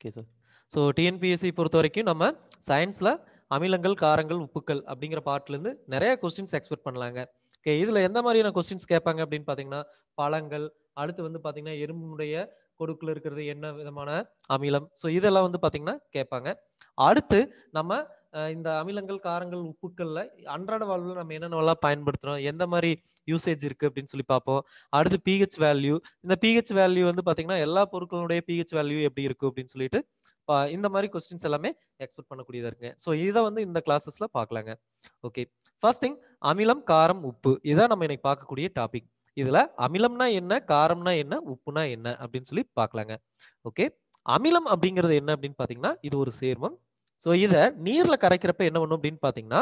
okay sir so TNPSC பொறுத்த வரைக்கும் நம்ம சயின்ஸில் அமிலங்கள் காரங்கள் உப்புக்கள் அப்படிங்கிற பார்ட்லேருந்து நிறைய கொஸ்டின்ஸ் எக்ஸ்பெக்ட் பண்ணலாங்க ஓகே இதில் எந்த மாதிரியான கொஸ்டின்ஸ் கேட்பாங்க அப்படின்னு பார்த்தீங்கன்னா பழங்கள் அடுத்து வந்து பார்த்தீங்கன்னா எறும்புடைய கொடுக்குல இருக்கிறது என்ன விதமான அமிலம் ஸோ இதெல்லாம் வந்து பார்த்தீங்கன்னா கேட்பாங்க அடுத்து நம்ம அஹ், இந்த அமிலங்கள் காரங்கள் உப்புக்கள்ல அன்றாட வாழ்வில் நம்ம என்னென்னலாம் பயன்படுத்துறோம் எந்த மாதிரி யூசேஜ் இருக்கு அப்படின்னு சொல்லி பார்ப்போம் அடுத்து பிஹெச் வேல்யூ இந்த பிஹெச் வேல்யூ வந்து பார்த்தீங்கன்னா எல்லா பொருட்களுடைய பிஹெச் வேல்யூ எப்படி இருக்கு அப்படின்னு சொல்லிட்டு பா- இந்த மாதிரி கொஸ்டின்ஸ் எல்லாமே எக்ஸ்பெக்ட் பண்ணக்கூடியதா இருக்குங்க ஸோ இதை வந்து இந்த கிளாஸஸ்ல பார்க்கலாங்க ஓகே ஃபர்ஸ்ட் திங் அமிலம் காரம் உப்பு இதான் நம்ம இன்னைக்கு பார்க்கக்கூடிய டாபிக் இதுல அமிலம்னா என்ன காரம்னா என்ன உப்புனா என்ன அப்படின்னு சொல்லி பார்க்கலாங்க ஓகே அமிலம் அப்படிங்கிறது என்ன அப்படின்னு பார்த்தீங்கன்னா இது ஒரு சேர்மம் ஸோ இதை நீர்ல கரைக்கிறப்ப என்ன பண்ணும் அப்படின்னு பார்த்தீங்கன்னா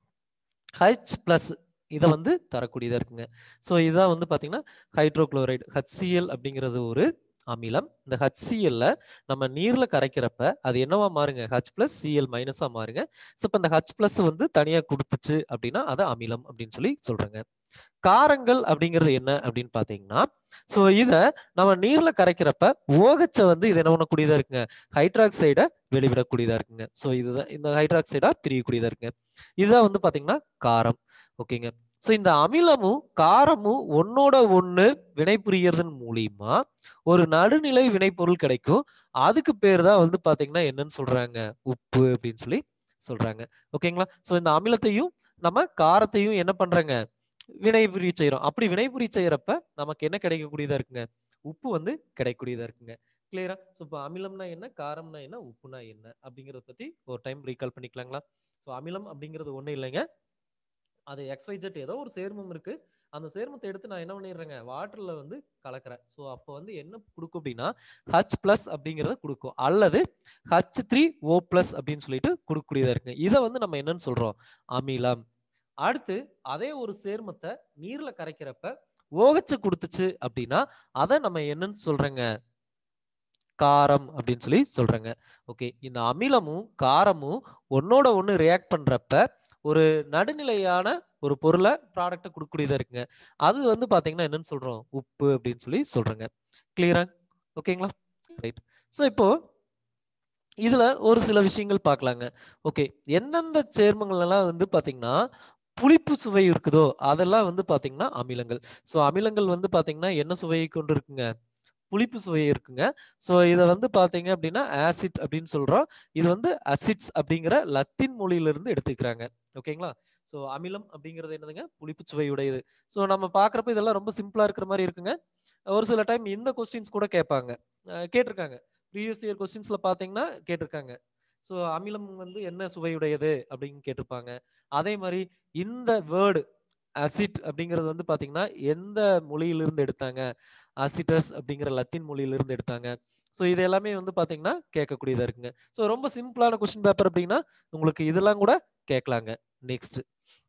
ஹச் பிளஸ் இதை வந்து தரக்கூடியதா இருக்குங்க ஸோ இதான் வந்து பார்த்தீங்கன்னா ஹைட்ரோகுளோரைடு HCl அப்படிங்கிறது ஒரு அமிலம் இந்த HCl ல நம்ம நீர்ல கரைக்கிறப்ப அது என்னவா மாறுங்க H பிளஸ் சிஎல் மைனஸா மாறுங்க ஸோ இப்போ இந்த H பிளஸ் வந்து தனியா கொடுத்துச்சு அப்படின்னா அது அமிலம் அப்படின்னு சொல்லி சொல்றாங்க காரங்கள் அப்படிங்கிறது என்ன அப்படின்னு பார்த்தீங்கன்னா ஸோ இதை நம்ம நீர்ல கரைக்கிறப்ப ஓகச்ச வந்து இது என்ன பண்ணக்கூடியதா இருக்குங்க ஹைட்ராக்சைடை வெளிவிடக்கூடியதா இருக்குங்க ஸோ இதுதான் இந்த ஹைட்ராக்சைடா பிரியக்கூடியதா இருக்குங்க இதுதான் வந்து பாத்தீங்கன்னா காரம் ஓகேங்க ஸோ இந்த அமிலமும் காரமும் ஒன்னோட ஒண்ணு வினைபுரியறதன் மூலியமா ஒரு நடுநிலை வினைப்பொருள் கிடைக்கும் அதுக்கு பேர் தான் வந்து பாத்தீங்கன்னா என்னன்னு சொல்றாங்க உப்பு அப்படின்னு சொல்லி சொல்றாங்க ஓகேங்களா ஸோ இந்த அமிலத்தையும் நம்ம காரத்தையும் என்ன பண்றாங்க வினைபுரிய செய்யறோம் அப்படி வினைபுரிய செய்யறப்ப நமக்கு என்ன கிடைக்கக்கூடியதா இருக்குங்க உப்பு வந்து கிடைக்கக்கூடியதா இருக்குங்க கிளியரா ஸோ இப்போ அமிலம்னா என்ன காரம்னா என்ன உப்புனா என்ன அப்படிங்கறத பத்தி ஒரு டைம் ரீகால் பண்ணிக்கலாங்களா ஸோ அமிலம் அப்படிங்கிறது ஒண்ணும் இல்லைங்க அது எக்ஸ்வைஜெட் ஏதோ ஒரு சேர்மம் இருக்கு அந்த சேர்மத்தை எடுத்து நான் என்ன பண்ணிடுறேங்க வாட்டர்ல வந்து கலக்கிறேன் ஸோ அப்போ வந்து என்ன கொடுக்கும் அப்படின்னா ஹச் பிளஸ் அப்படிங்கிறத கொடுக்கும் அல்லது ஹச் த்ரீ ஓ பிளஸ் அப்படின்னு சொல்லிட்டு கொடுக்கக்கூடியதா இருக்குங்க இதை வந்து நம்ம என்னன்னு சொல்றோம் அமிலம் அடுத்து அதே ஒரு சேர்மத்தை நீர்ல கரைக்கிறப்ப ஓகச்சு கொடுத்துச்சு அப்படின்னா அதை நம்ம என்னன்னு சொல்றேங்க காரம் அப்படின்னு சொல்லி சொல்றேங்க ஓகே இந்த அமிலமும் காரமும் ஒன்னோட ஒண்ணு ரியாக்ட் பண்றப்ப ஒரு நடுநிலையான ஒரு பொருளை ப்ராடக்ட்டை கொடுக்கக்கூடியதா இருக்குங்க அது வந்து பாத்தீங்கன்னா என்னன்னு சொல்றோம் உப்பு அப்படின்னு சொல்லி சொல்றேங்க கிளியரா ஓகேங்களா ரைட் ஸோ இப்போ இதுல ஒரு சில விஷயங்கள் பார்க்கலாங்க ஓகே எந்தெந்த சேர்மங்கள் எல்லாம் வந்து பாத்தீங்கன்னா புளிப்பு சுவை இருக்குதோ அதெல்லாம் வந்து பாத்தீங்கன்னா அமிலங்கள் ஸோ அமிலங்கள் வந்து பாத்தீங்கன்னா என்ன சுவையை கொண்டு இருக்குங்க புளிப்பு சுவை இருக்குங்க ஸோ இதை வந்து பாத்தீங்க அப்படின்னா ஆசிட் அப்படின்னு சொல்றோம் இது வந்து அசிட்ஸ் அப்படிங்கிற லத்தீன் மொழியிலிருந்து எடுத்துக்கிறாங்க ஓகேங்களா ஸோ அமிலம் அப்படிங்கிறது என்னதுங்க புளிப்பு சுவையுடையது ஸோ நம்ம பார்க்குறப்ப இதெல்லாம் ரொம்ப சிம்பிளா இருக்கிற மாதிரி இருக்குங்க ஒரு சில டைம் இந்த கொஸ்டின்ஸ் கூட கேட்பாங்க அஹ் கேட்டிருக்காங்க ப்ரீவியஸ் இயர் கொஸ்டின்ஸ்ல பார்த்தீங்கன்னா கேட்டிருக்காங்க ஸோ அமிலம் வந்து என்ன சுவையுடையது அப்படின்னு கேட்டிருப்பாங்க அதே மாதிரி இந்த வேர்டு அசிட் அப்படிங்கிறது வந்து பாத்தீங்கன்னா எந்த மொழியிலிருந்து எடுத்தாங்க அசிட்டஸ் அப்படிங்கிற லத்தீன் மொழியிலிருந்து எடுத்தாங்க ஸோ இது எல்லாமே வந்து பாத்தீங்கன்னா கேட்கக்கூடியதா இருக்குங்க ஸோ ரொம்ப சிம்பிளான கொஸ்டின் பேப்பர் அப்படின்னா உங்களுக்கு இதெல்லாம் கூட கேட்கலாங்க நெக்ஸ்ட்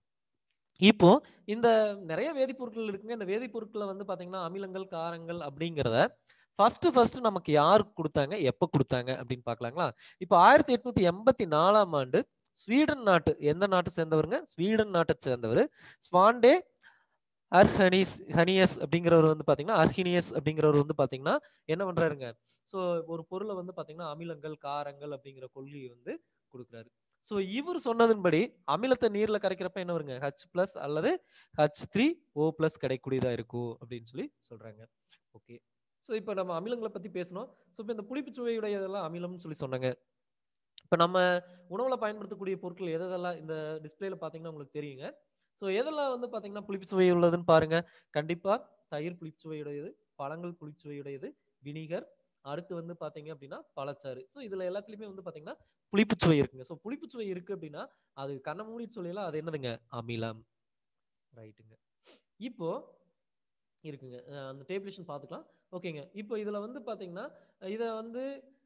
இப்போ இந்த நிறைய வேதிப்பொருட்கள் இருக்குங்க இந்த வேதிப்பொருட்களை வந்து பாத்தீங்கன்னா அமிலங்கள் காரங்கள் அப்படிங்கிறத ஃபர்ஸ்ட் ஃபர்ஸ்ட் நமக்கு யார் கொடுத்தாங்க எப்போ கொடுத்தாங்க அப்படின்னு பார்க்கலாங்களா இப்போ ஆயிரத்தி எட்நூத்தி எண்பத்தி நாலாம் ஆண்டு ஸ்வீடன் நாட்டு எந்த நாட்டை சேர்ந்தவருங்க ஸ்வீடன் நாட்டை சேர்ந்தவர் ஸ்வாண்டே அர்ஹனிஸ் ஹனியஸ் அப்படிங்கிறவர் வந்து பாத்தீங்கன்னா அர்ஹினியஸ் அப்படிங்கிறவர் வந்து பாத்தீங்கன்னா என்ன பண்றாருங்க ஸோ ஒரு பொருளை வந்து பாத்தீங்கன்னா அமிலங்கள் காரங்கள் அப்படிங்கிற கொள்கையை வந்து கொடுக்குறாரு ஸோ இவர் சொன்னதன்படி அமிலத்தை நீர்ல கரைக்கிறப்ப என்ன வருங்க ஹச் பிளஸ் அல்லது ஹச் த்ரீ ஓ பிளஸ் கிடைக்கக்கூடியதா இருக்கும் அப்படின்னு சொல்லி சொல்றாங்க ஓகே ஸோ இப்போ நம்ம அமிலங்களை பத்தி பேசணும் ஸோ இப்போ இந்த புளிப்பு சுவையுடையதெல்லாம் அமிலம்னு சொல்லி சொன்னாங்க இப்போ நம்ம உணவுல பயன்படுத்தக்கூடிய பொருட்கள் எதெல்லாம் இந்த டிஸ்பிளேல பாத்தீங்கன்னா உங்களுக்கு தெரியுங்க ஸோ எதெல்லாம் வந்து பாத்தீங்கன்னா புளிப்பு சுவை உள்ளதுன்னு பாருங்க கண்டிப்பா தயிர் புளிப்பு சுவையுடையது பழங்கள் புளிப்பு சுவையுடையது வினிகர் அடுத்து வந்து பாத்தீங்க அப்படின்னா பழச்சாறு ஸோ இதுல எல்லாத்துலயுமே வந்து பாத்தீங்கன்னா புளிப்புச்சுவை இருக்குங்க ஸோ புளிப்புச்சுவை இருக்கு அப்படின்னா அது கண்ண மூடி சொல்லலாம் அது என்னதுங்க அமிலம் ரைட்டுங்க இப்போ இருக்குங்க அஹ் அந்த டேபிளேஷன் பார்த்துக்கலாம் ஓகேங்க இப்போ இதுல வந்து பாத்தீங்கன்னா இதை வந்து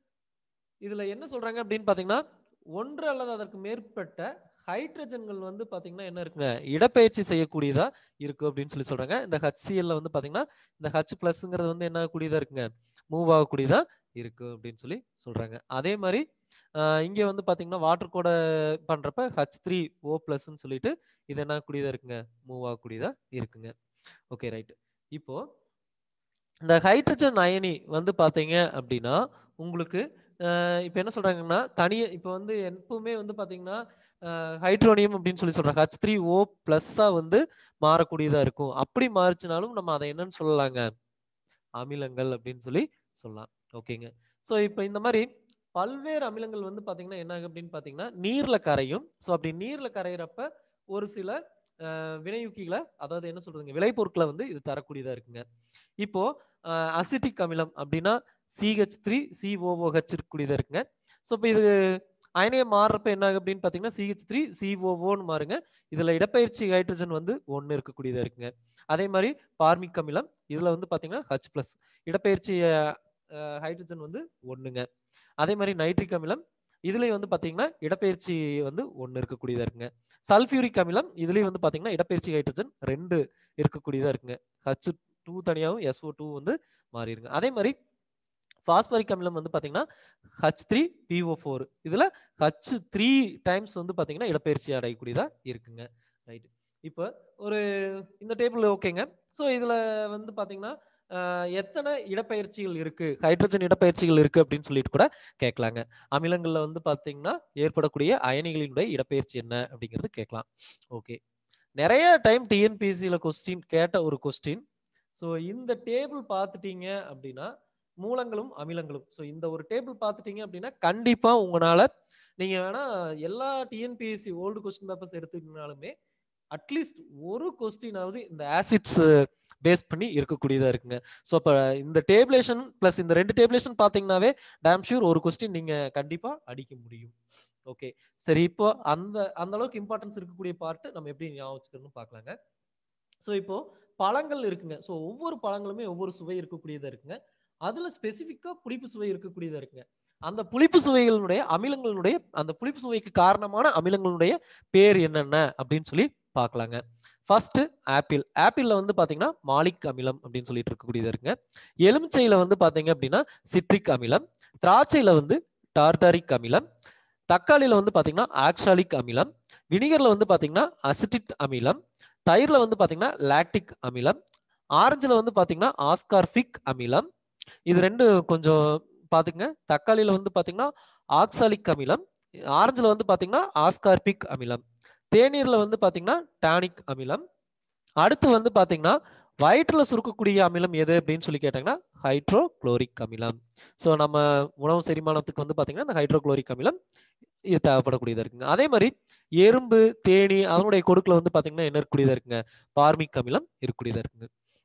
இதுல என்ன சொல்றாங்க அப்படின்னு பாத்தீங்கன்னா ஒன்று அல்லது அதற்கு மேற்பட்ட ஹைட்ரஜன்கள் வந்து பாத்தீங்கன்னா என்ன இருக்குங்க இடப்பெயர்ச்சி செய்யக்கூடியதா இருக்கு அப்படின்னு சொல்லி சொல்றாங்க இந்த ஹச்சிஎல்ல வந்து பாத்தீங்கன்னா இந்த ஹச் பிளஸ்ங்கிறது வந்து என்ன கூடியதா இருக்குங்க மூவ் ஆகக்கூடியதா இருக்கு அப்படின்னு சொல்லி சொல்றாங்க அதே மாதிரி ஆஹ் இங்க வந்து பாத்தீங்கன்னா வாட்டர் கூட பண்றப்ப ஹச் த்ரீ ஓ பிளஸ்ன்னு சொல்லிட்டு இது என்ன கூடியதா இருக்குங்க மூவ் ஆகக்கூடியதா இருக்குங்க ஓகே ரைட் இப்போ இந்த ஹைட்ரஜன் அயனி வந்து பாத்தீங்க அப்படின்னா உங்களுக்கு இப்போ என்ன சொல்றாங்கன்னா தனியா இப்போ வந்து எப்பவுமே வந்து பாத்தீங்கன்னா ஹைட்ரோனியம் அப்படின்னு சொல்லி சொல்றாங்க ஹச் த்ரீ ஓ பிளஸ்ஸா வந்து மாறக்கூடியதா இருக்கும் அப்படி மாறுச்சுனாலும் நம்ம அதை என்னன்னு சொல்லலாங்க அமிலங்கள் அப்படின்னு சொல்லி சொல்லலாம் ஓகேங்க ஸோ இப்போ இந்த மாதிரி பல்வேறு அமிலங்கள் வந்து பாத்தீங்கன்னா என்ன ஆகும் அப்படின்னு பாத்தீங்கன்னா நீர்ல கரையும் ஸோ அப்படி நீர்ல கரையிறப்ப ஒரு சில அஹ், வினையூக்கிகளை அதாவது என்ன சொல்றதுங்க விளைபொருட்களை வந்து இது தரக்கூடியதா இருக்குங்க இப்போ அசிட்டிக் அமிலம் அப்படின்னா சிஹெச் த்ரீ சிஓஓஹெச் இருக்கக்கூடியதா இருக்குங்க ஸோ இப்போ இது அயனியம் மாறுறப்ப என்ன ஆகும் அப்படின்னு பார்த்தீங்கன்னா சிஹெச் த்ரீ சிஓஓன்னு மாறுங்க இதுல இடப்பெயர்ச்சி ஹைட்ரஜன் வந்து ஒன்று இருக்கக்கூடியதா இருக்குங்க அதே மாதிரி பார்மிக் அமிலம் இதுல வந்து பார்த்தீங்கன்னா ஹச் பிளஸ் இடப்பெயர்ச்சி ஹைட்ரஜன் வந்து ஒண்ணுங்க அதே மாதிரி நைட்ரிக் அமிலம் இதுலயும் வந்து பாத்தீங்கன்னா இடப்பெயர்ச்சி வந்து ஒன்று இருக்கக்கூடியதா இருக்குங்க சல்ஃபியூரிக் அமிலம் இதுலயும் வந்து பாத்தீங்கன்னா இடப்பெயர்ச்சி ஹைட்ரஜன் ரெண்டு இருக்கக்கூடியதா இருக்குங்க ஹச் டூ தனியாகவும் எஸ்ஓ டூ வந்து மாறிடுங்க அதே மாதிரி பாஸ்பரிக் அமிலம் வந்து பாத்தீங்கன்னா ஹச் த்ரீ பிஓ ஃபோர் இதுல ஹச் த்ரீ டைம்ஸ் வந்து பாத்தீங்கன்னா இடப்பெயர்ச்சி அடையக்கூடியதா இருக்குங்க ரைட் இப்போ ஒரு இந்த டேபிள் ஓகேங்க ஸோ இதுல வந்து பாத்தீங்கன்னா ஆஹ், எத்தனை இடப்பெயர்ச்சிகள் இருக்கு ஹைட்ரஜன் இடப்பெயர்ச்சிகள் இருக்கு அப்படின்னு சொல்லிட்டு கூட கேட்கலாங்க அமிலங்கள்ல வந்து பாத்தீங்கன்னா ஏற்படக்கூடிய அயனிகளினுடைய இடப்பெயர்ச்சி என்ன அப்படிங்கிறது கேட்கலாம் ஓகே நிறைய டைம் டிஎன்பிஎஸ்சியில கொஸ்டின் கேட்ட ஒரு கொஸ்டின் ஸோ இந்த டேபிள் பார்த்துட்டீங்க அப்படின்னா மூலங்களும் அமிலங்களும் ஸோ இந்த ஒரு டேபிள் பார்த்துட்டீங்க அப்படின்னா கண்டிப்பா உங்களால நீங்க வேணா எல்லா டிஎன்பிஎஸ்சி ஓல்டு கொஸ்டின் பேப்பர்ஸ் எடுத்துக்கினாலுமே அட்லீஸ்ட் ஒரு கொஸ்டினாவது இந்த ஆசிட்ஸ் பேஸ் பண்ணி இருக்கக்கூடியதா இருக்குங்க ஸோ அப்போ இந்த டேபிளேஷன் ப்ளஸ் இந்த ரெண்டு டேபிளேஷன் பார்த்தீங்கன்னாவே டேம் ஷூர் ஒரு கொஸ்டின் நீங்க கண்டிப்பா அடிக்க முடியும் ஓகே சரி இப்போ அந்த அந்த அளவுக்கு இம்பார்ட்டன்ஸ் இருக்கக்கூடிய பார்ட் நம்ம எப்படி ஞாபகம் வச்சுக்கணும்னு பார்க்கலாங்க ஸோ இப்போ பழங்கள் இருக்குங்க ஸோ ஒவ்வொரு பழங்களுமே ஒவ்வொரு சுவை இருக்கக்கூடியதா இருக்குங்க அதுல ஸ்பெசிஃபிக்கா புளிப்பு சுவை இருக்கக்கூடியதா இருக்குங்க அந்த புளிப்பு சுவைகளுடைய அமிலங்களுடைய அந்த புளிப்பு சுவைக்கு காரணமான அமிலங்களுடைய பேர் என்னென்ன அப்படின்னு சொல்லி பார்க்கலாங்க ஃபர்ஸ்ட் ஆப்பிள் ஆப்பிள்ல வந்து பாத்தீங்கன்னா மாலிக் அமிலம் அப்படின்னு சொல்லிட்டு இருக்கக்கூடியதா இருக்குங்க எலுமிச்சையில வந்து பாத்தீங்க அப்படின்னா சிட்ரிக் அமிலம் திராட்சையில வந்து டார்டாரிக் அமிலம் தக்காளியில வந்து பாத்தீங்கன்னா ஆக்சாலிக் அமிலம் வினிகர்ல வந்து பாத்தீங்கன்னா அசிட்டிக் அமிலம் தயிர்ல வந்து பாத்தீங்கன்னா லாக்டிக் அமிலம் ஆரஞ்சுல வந்து பாத்தீங்கன்னா ஆஸ்கார்பிக் அமிலம் இது ரெண்டு கொஞ்சம் பாத்துங்க தக்காளியில வந்து பாத்தீங்கன்னா ஆக்சாலிக் அமிலம் ஆரஞ்சுல வந்து பாத்தீங்கன்னா ஆஸ்கார்பிக் அமிலம் தேநீர்ல வந்து பாத்தீங்கன்னா டானிக் அமிலம் அடுத்து வந்து பாத்தீங்கன்னா வயிற்றுல சுருக்கக்கூடிய அமிலம் எது அப்படின்னு சொல்லி கேட்டாங்கன்னா ஹைட்ரோகுளோரிக் அமிலம் ஸோ நம்ம உணவு செரிமானத்துக்கு வந்து பாத்தீங்கன்னா இந்த ஹைட்ரோகுளோரிக் அமிலம் இது தேவைப்படக்கூடியதா இருக்குங்க அதே மாதிரி எறும்பு தேனி அதனுடைய கொடுக்குல வந்து பாத்தீங்கன்னா என்ன இருக்கக்கூடியதா இருக்குங்க பார்மிக் அமிலம் இருக்கக்கூடியதா இருக்குங்க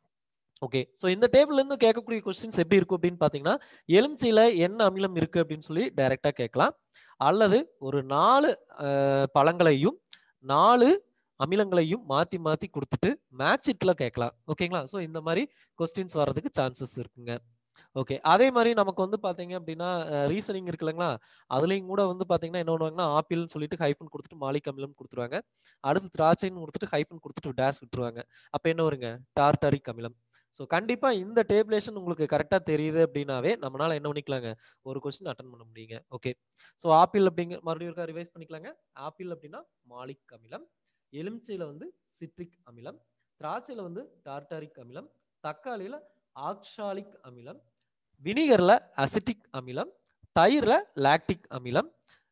ஓகே ஸோ இந்த டேபிள்ல இருந்து கேட்கக்கூடிய கொஸ்டின்ஸ் எப்படி இருக்கும் அப்படின்னு பாத்தீங்கன்னா எலுமிச்சையில என்ன அமிலம் இருக்கு அப்படின்னு சொல்லி டைரக்டா கேட்கலாம் அல்லது ஒரு நாலு அஹ், பழங்களையும் நாலு அமிலங்களையும் மாத்தி மாத்தி கொடுத்துட்டு மேட்ச் இட்ல கேட்கலாம் ஓகேங்களா ஸோ இந்த மாதிரி கொஸ்டின்ஸ் வர்றதுக்கு சான்சஸ் இருக்குங்க ஓகே அதே மாதிரி நமக்கு வந்து பாத்தீங்க அப்படின்னா ரீசனிங் இருக்கு இல்லைங்களா அதுலயும் கூட வந்து பாத்தீங்கன்னா என்ன பண்ணுவாங்கன்னா ஆப்பிள்னு சொல்லிட்டு ஹைஃபன் கொடுத்துட்டு மாலிக் அமிலம் கொடுத்துருவாங்க அடுத்து திராட்சைன்னு கொடுத்துட்டு ஹைஃபன் கொடுத்துட்டு டேஷ் விட்டுருவாங்க அப்ப என்ன வருங்க டார்டாரிக் அமிலம் ஸோ கண்டிப்பா இந்த டேபிளேஷன் உங்களுக்கு கரெக்டா தெரியுது அப்படின்னாவே நம்மளால என்ன பண்ணிக்கலாங்க ஒரு கொஸ்டின் அட்டன் பண்ண முடியுங்க ஓகே ஸோ ஆப்பிள் அப்படிங்க மறுபடியும் இருக்கா ரிவைஸ் பண்ணிக்கலாங்க ஆப்பிள் அப்படின்னா மாலிக் அமிலம் எலுமிச்சையில வந்து சிட்ரிக் அமிலம் திராட்சையில வந்து டார்டாரிக் அமிலம் தக்காளியில ஆக்ஷாலிக் அமிலம் வினிகர்ல அசிட்டிக் அமிலம் தயிர்ல லாக்டிக் அமிலம்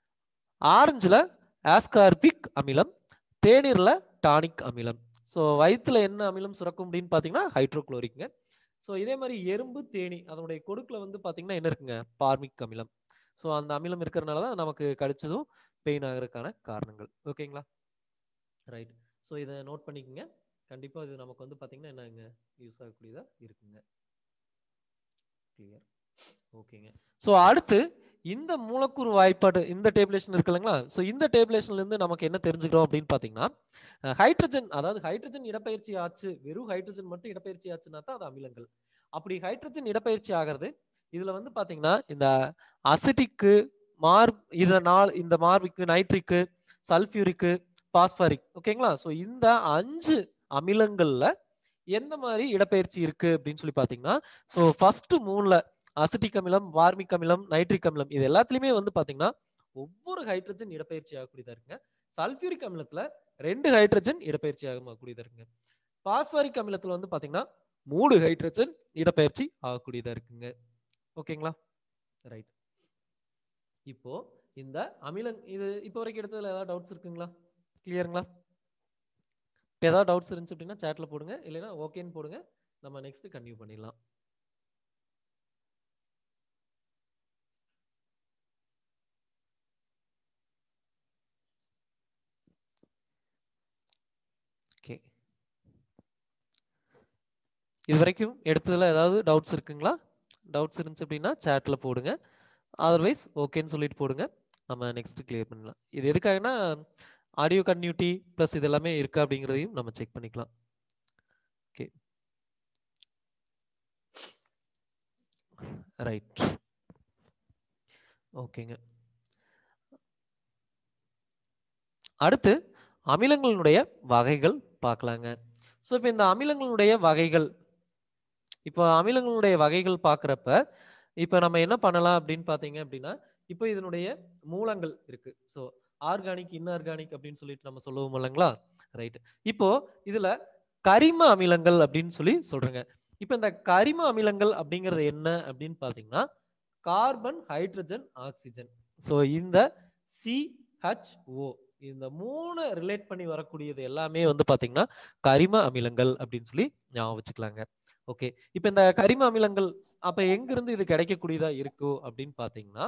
ஆரஞ்சுல ஆஸ்கார்பிக் அமிலம் தேநீர்ல டானிக் அமிலம் ஸோ வயிற்றுல என்ன அமிலம் சுரக்கும் அப்படின்னு பார்த்தீங்கன்னா ஹைட்ரோகுளோரிக்ங்க ஸோ இதே மாதிரி எறும்பு தேனி அதனுடைய கொடுக்குல வந்து பார்த்தீங்கன்னா என்ன இருக்குங்க பார்மிக் அமிலம் ஸோ அந்த அமிலம் இருக்கிறனால தான் நமக்கு கடிச்சதும் பெயின் ஆகிறதுக்கான காரணங்கள் ஓகேங்களா ரைட் ஸோ இதை நோட் பண்ணிக்கோங்க கண்டிப்பாக இது நமக்கு வந்து பார்த்தீங்கன்னா என்னங்க யூஸ் ஆகக்கூடியதாக இருக்குங்க கிளியர் ஓகேங்க ஸோ அடுத்து இந்த மூலக்கூறு வாய்ப்பாடு இந்த டேபிளேஷன் இருக்கு இல்லைங்களா ஸோ இந்த டேபிளேஷன்ல இருந்து நமக்கு என்ன தெரிஞ்சுக்கிறோம் அப்படின்னு பார்த்தீங்கன்னா ஹைட்ரஜன் அதாவது ஹைட்ரஜன் இடப்பெயர்ச்சி ஆச்சு வெறும் ஹைட்ரஜன் மட்டும் இடப்பெயர்ச்சி ஆச்சுன்னா தான் அது அமிலங்கள் அப்படி ஹைட்ரஜன் இடப்பெயர்ச்சி ஆகிறது இதுல வந்து பாத்தீங்கன்னா இந்த அசிட்டிக்கு மார் இத நாள் இந்த மார்பிக்கு நைட்ரிக்கு சல்ஃபியூரிக்கு பாஸ்பாரிக் ஓகேங்களா ஸோ இந்த அஞ்சு அமிலங்கள்ல எந்த மாதிரி இடப்பெயர்ச்சி இருக்கு அப்படின்னு சொல்லி பாத்தீங்கன்னா ஸோ ஃபர்ஸ்ட் மூணுல அசிட்டிக் அமிலம் வார்மிக் அமிலம் நைட்ரிக் அமிலம் இது எல்லாத்துலயுமே வந்து பாத்தீங்கன்னா ஒவ்வொரு ஹைட்ரஜன் இடப்பெயர்ச்சி ஆகக்கூடியதா இருக்குங்க சல்ஃபியூரிக் அமிலத்துல ரெண்டு ஹைட்ரஜன் இடப்பெயர்ச்சி ஆகக்கூடியதா இருக்குங்க பாஸ்பாரிக் அமிலத்துல வந்து பாத்தீங்கன்னா மூணு ஹைட்ரஜன் இடப்பெயர்ச்சி ஆகக்கூடியதா இருக்குங்க ஓகேங்களா ரைட் இப்போ இந்த அமிலங் இது இப்போ வரைக்கும் எடுத்ததுல ஏதாவது டவுட்ஸ் இருக்குங்களா கிளியருங்களா இப்போ ஏதாவது டவுட்ஸ் இருந்துச்சு அப்படின்னா சேட்ல போடுங்க இல்லைன்னா ஓகேன்னு போடுங்க நம்ம நெக்ஸ்ட் கன்டினியூ பண்ணிடலாம் ஓகே இது வரைக்கும் எடுத்ததுல ஏதாவது டவுட்ஸ் இருக்குங்களா டவுட்ஸ் இருந்துச்சு அப்படின்னா சேட்ல போடுங்க அதர்வைஸ் ஓகேன்னு சொல்லிட்டு போடுங்க நம்ம நெக்ஸ்ட் கிளியர் பண்ணலாம் இது எதுக்காகனா ஆடியோ கன்டினியூட்டி ப்ளஸ் இது எல்லாமே இருக்கா அப்படிங்கிறதையும் நம்ம செக் பண்ணிக்கலாம் ஓகே ரைட் ஓகேங்க அடுத்து அமிலங்களினுடைய வகைகள் பார்க்கலாங்க ஸோ இப்போ இந்த அமிலங்களுடைய வகைகள் இப்போ அமிலங்களுடைய வகைகள் பார்க்குறப்ப இப்போ நம்ம என்ன பண்ணலாம் அப்படின்னு பார்த்தீங்க அப்படின்னா இப்போ இதனுடைய மூலங்கள் இருக்கு ஸோ ஆர்கானிக் இன்ஆர்கானிக் அப்படின்னு சொல்லிட்டு நம்ம சொல்லுவோம் இல்லைங்களா ரைட் இப்போ இதுல கரிம அமிலங்கள் அப்படின்னு சொல்லி சொல்றேங்க இப்போ இந்த கரிம அமிலங்கள் அப்படிங்கிறது என்ன அப்படின்னு பார்த்தீங்கன்னா கார்பன் ஹைட்ரஜன் ஆக்சிஜன் ஸோ இந்த சிஹெச்ஓ இந்த மூணு ரிலேட் பண்ணி வரக்கூடியது எல்லாமே வந்து பாத்தீங்கன்னா கரிம அமிலங்கள் அப்படின்னு சொல்லி ஞாபகம் வச்சுக்கலாங்க ஓகே இப்போ இந்த கரிம அமிலங்கள் அப்ப எங்க இருந்து இது கிடைக்கக்கூடியதா இருக்கு அப்படின்னு பாத்தீங்கன்னா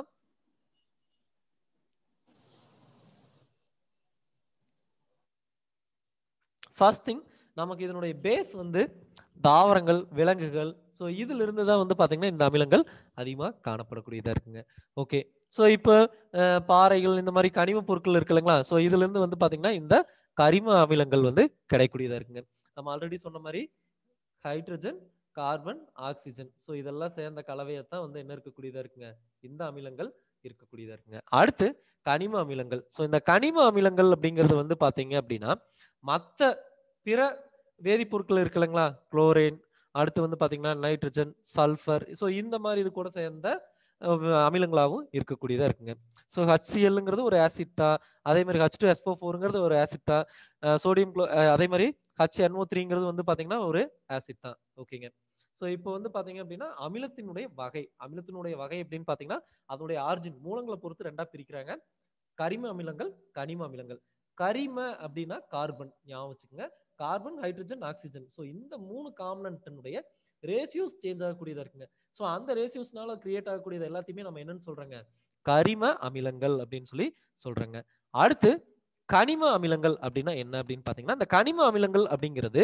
ஃபர்ஸ்ட் திங் நமக்கு இதனுடைய பேஸ் வந்து தாவரங்கள் விலங்குகள் ஸோ இதுல இருந்து தான் வந்து பாத்தீங்கன்னா இந்த அமிலங்கள் அதிகமாக காணப்படக்கூடியதா இருக்குங்க ஓகே ஸோ இப்போ அஹ், பாறைகள் இந்த மாதிரி கனிம பொருட்கள் இருக்கு இல்லைங்களா ஸோ இதுல இருந்து வந்து பாத்தீங்கன்னா இந்த கரிம அமிலங்கள் வந்து கிடைக்கூடியதா இருக்குங்க நம்ம ஆல்ரெடி சொன்ன மாதிரி ஹைட்ரஜன் கார்பன் ஆக்சிஜன் ஸோ இதெல்லாம் சேர்ந்த கலவையத்தான் வந்து என்ன இருக்கக்கூடியதா இருக்குங்க இந்த அமிலங்கள் இருக்கக்கூடியதா இருக்குங்க அடுத்து கனிம அமிலங்கள் ஸோ இந்த கனிம அமிலங்கள் அப்படிங்கிறது வந்து பாத்தீங்க அப்படின்னா மற்ற பிற வேதிப்பொருட்கள் இருக்கு இல்லைங்களா குளோரின் அடுத்து வந்து பாத்தீங்கன்னா நைட்ரஜன் சல்ஃபர் ஸோ இந்த மாதிரி இது கூட சேர்ந்த அஹ், அமிலங்களாகவும் இருக்கக்கூடியதா இருக்குங்க ஸோ ஹச்சிஎல்ங்கிறது ஒரு ஆசிட் தான் அதே மாதிரி ஹச் டூ எஸ்போ ஃபோருங்கிறது ஒரு ஆசிட் தான் சோடியம் குளோ அஹ், அதே மாதிரி ஹச் என்ஓ த்ரீங்கிறது வந்து பாத்தீங்கன்னா ஒரு ஆசிட் தான் ஓகேங்க ஸோ இப்போ வந்து பாத்தீங்க அப்படின்னா அமிலத்தினுடைய வகை அமிலத்தினுடைய வகை அப்படின்னு பாத்தீங்கன்னா அதனுடைய ஆர்ஜின் மூலங்களை பொறுத்து ரெண்டா பிரிக்கிறாங்க கரிம அமிலங்கள் கனிம அமிலங்கள் கரிம அப்படின்னா கார்பன் ஞாபகம் வச்சுக்கோங்க கார்பன் ஹைட்ரஜன் ஆக்சிஜன் ஸோ இந்த மூணு காம்பனன்ட்னுடைய ரேசியோஸ் சேஞ்ச் ஆகக்கூடியதா இருக்குங்க ஸோ அந்த ரேசியோஸ்னால கிரியேட் ஆகக்கூடியது எல்லாத்தையுமே நம்ம என்னன்னு சொல்றோங்க கரிம அமிலங்கள் அப்படின்னு சொல்லி சொல்றேங்க அடுத்து கனிம அமிலங்கள் அப்படின்னா என்ன அப்படின்னு பாத்தீங்கன்னா இந்த கனிம அமிலங்கள் அப்படிங்கிறது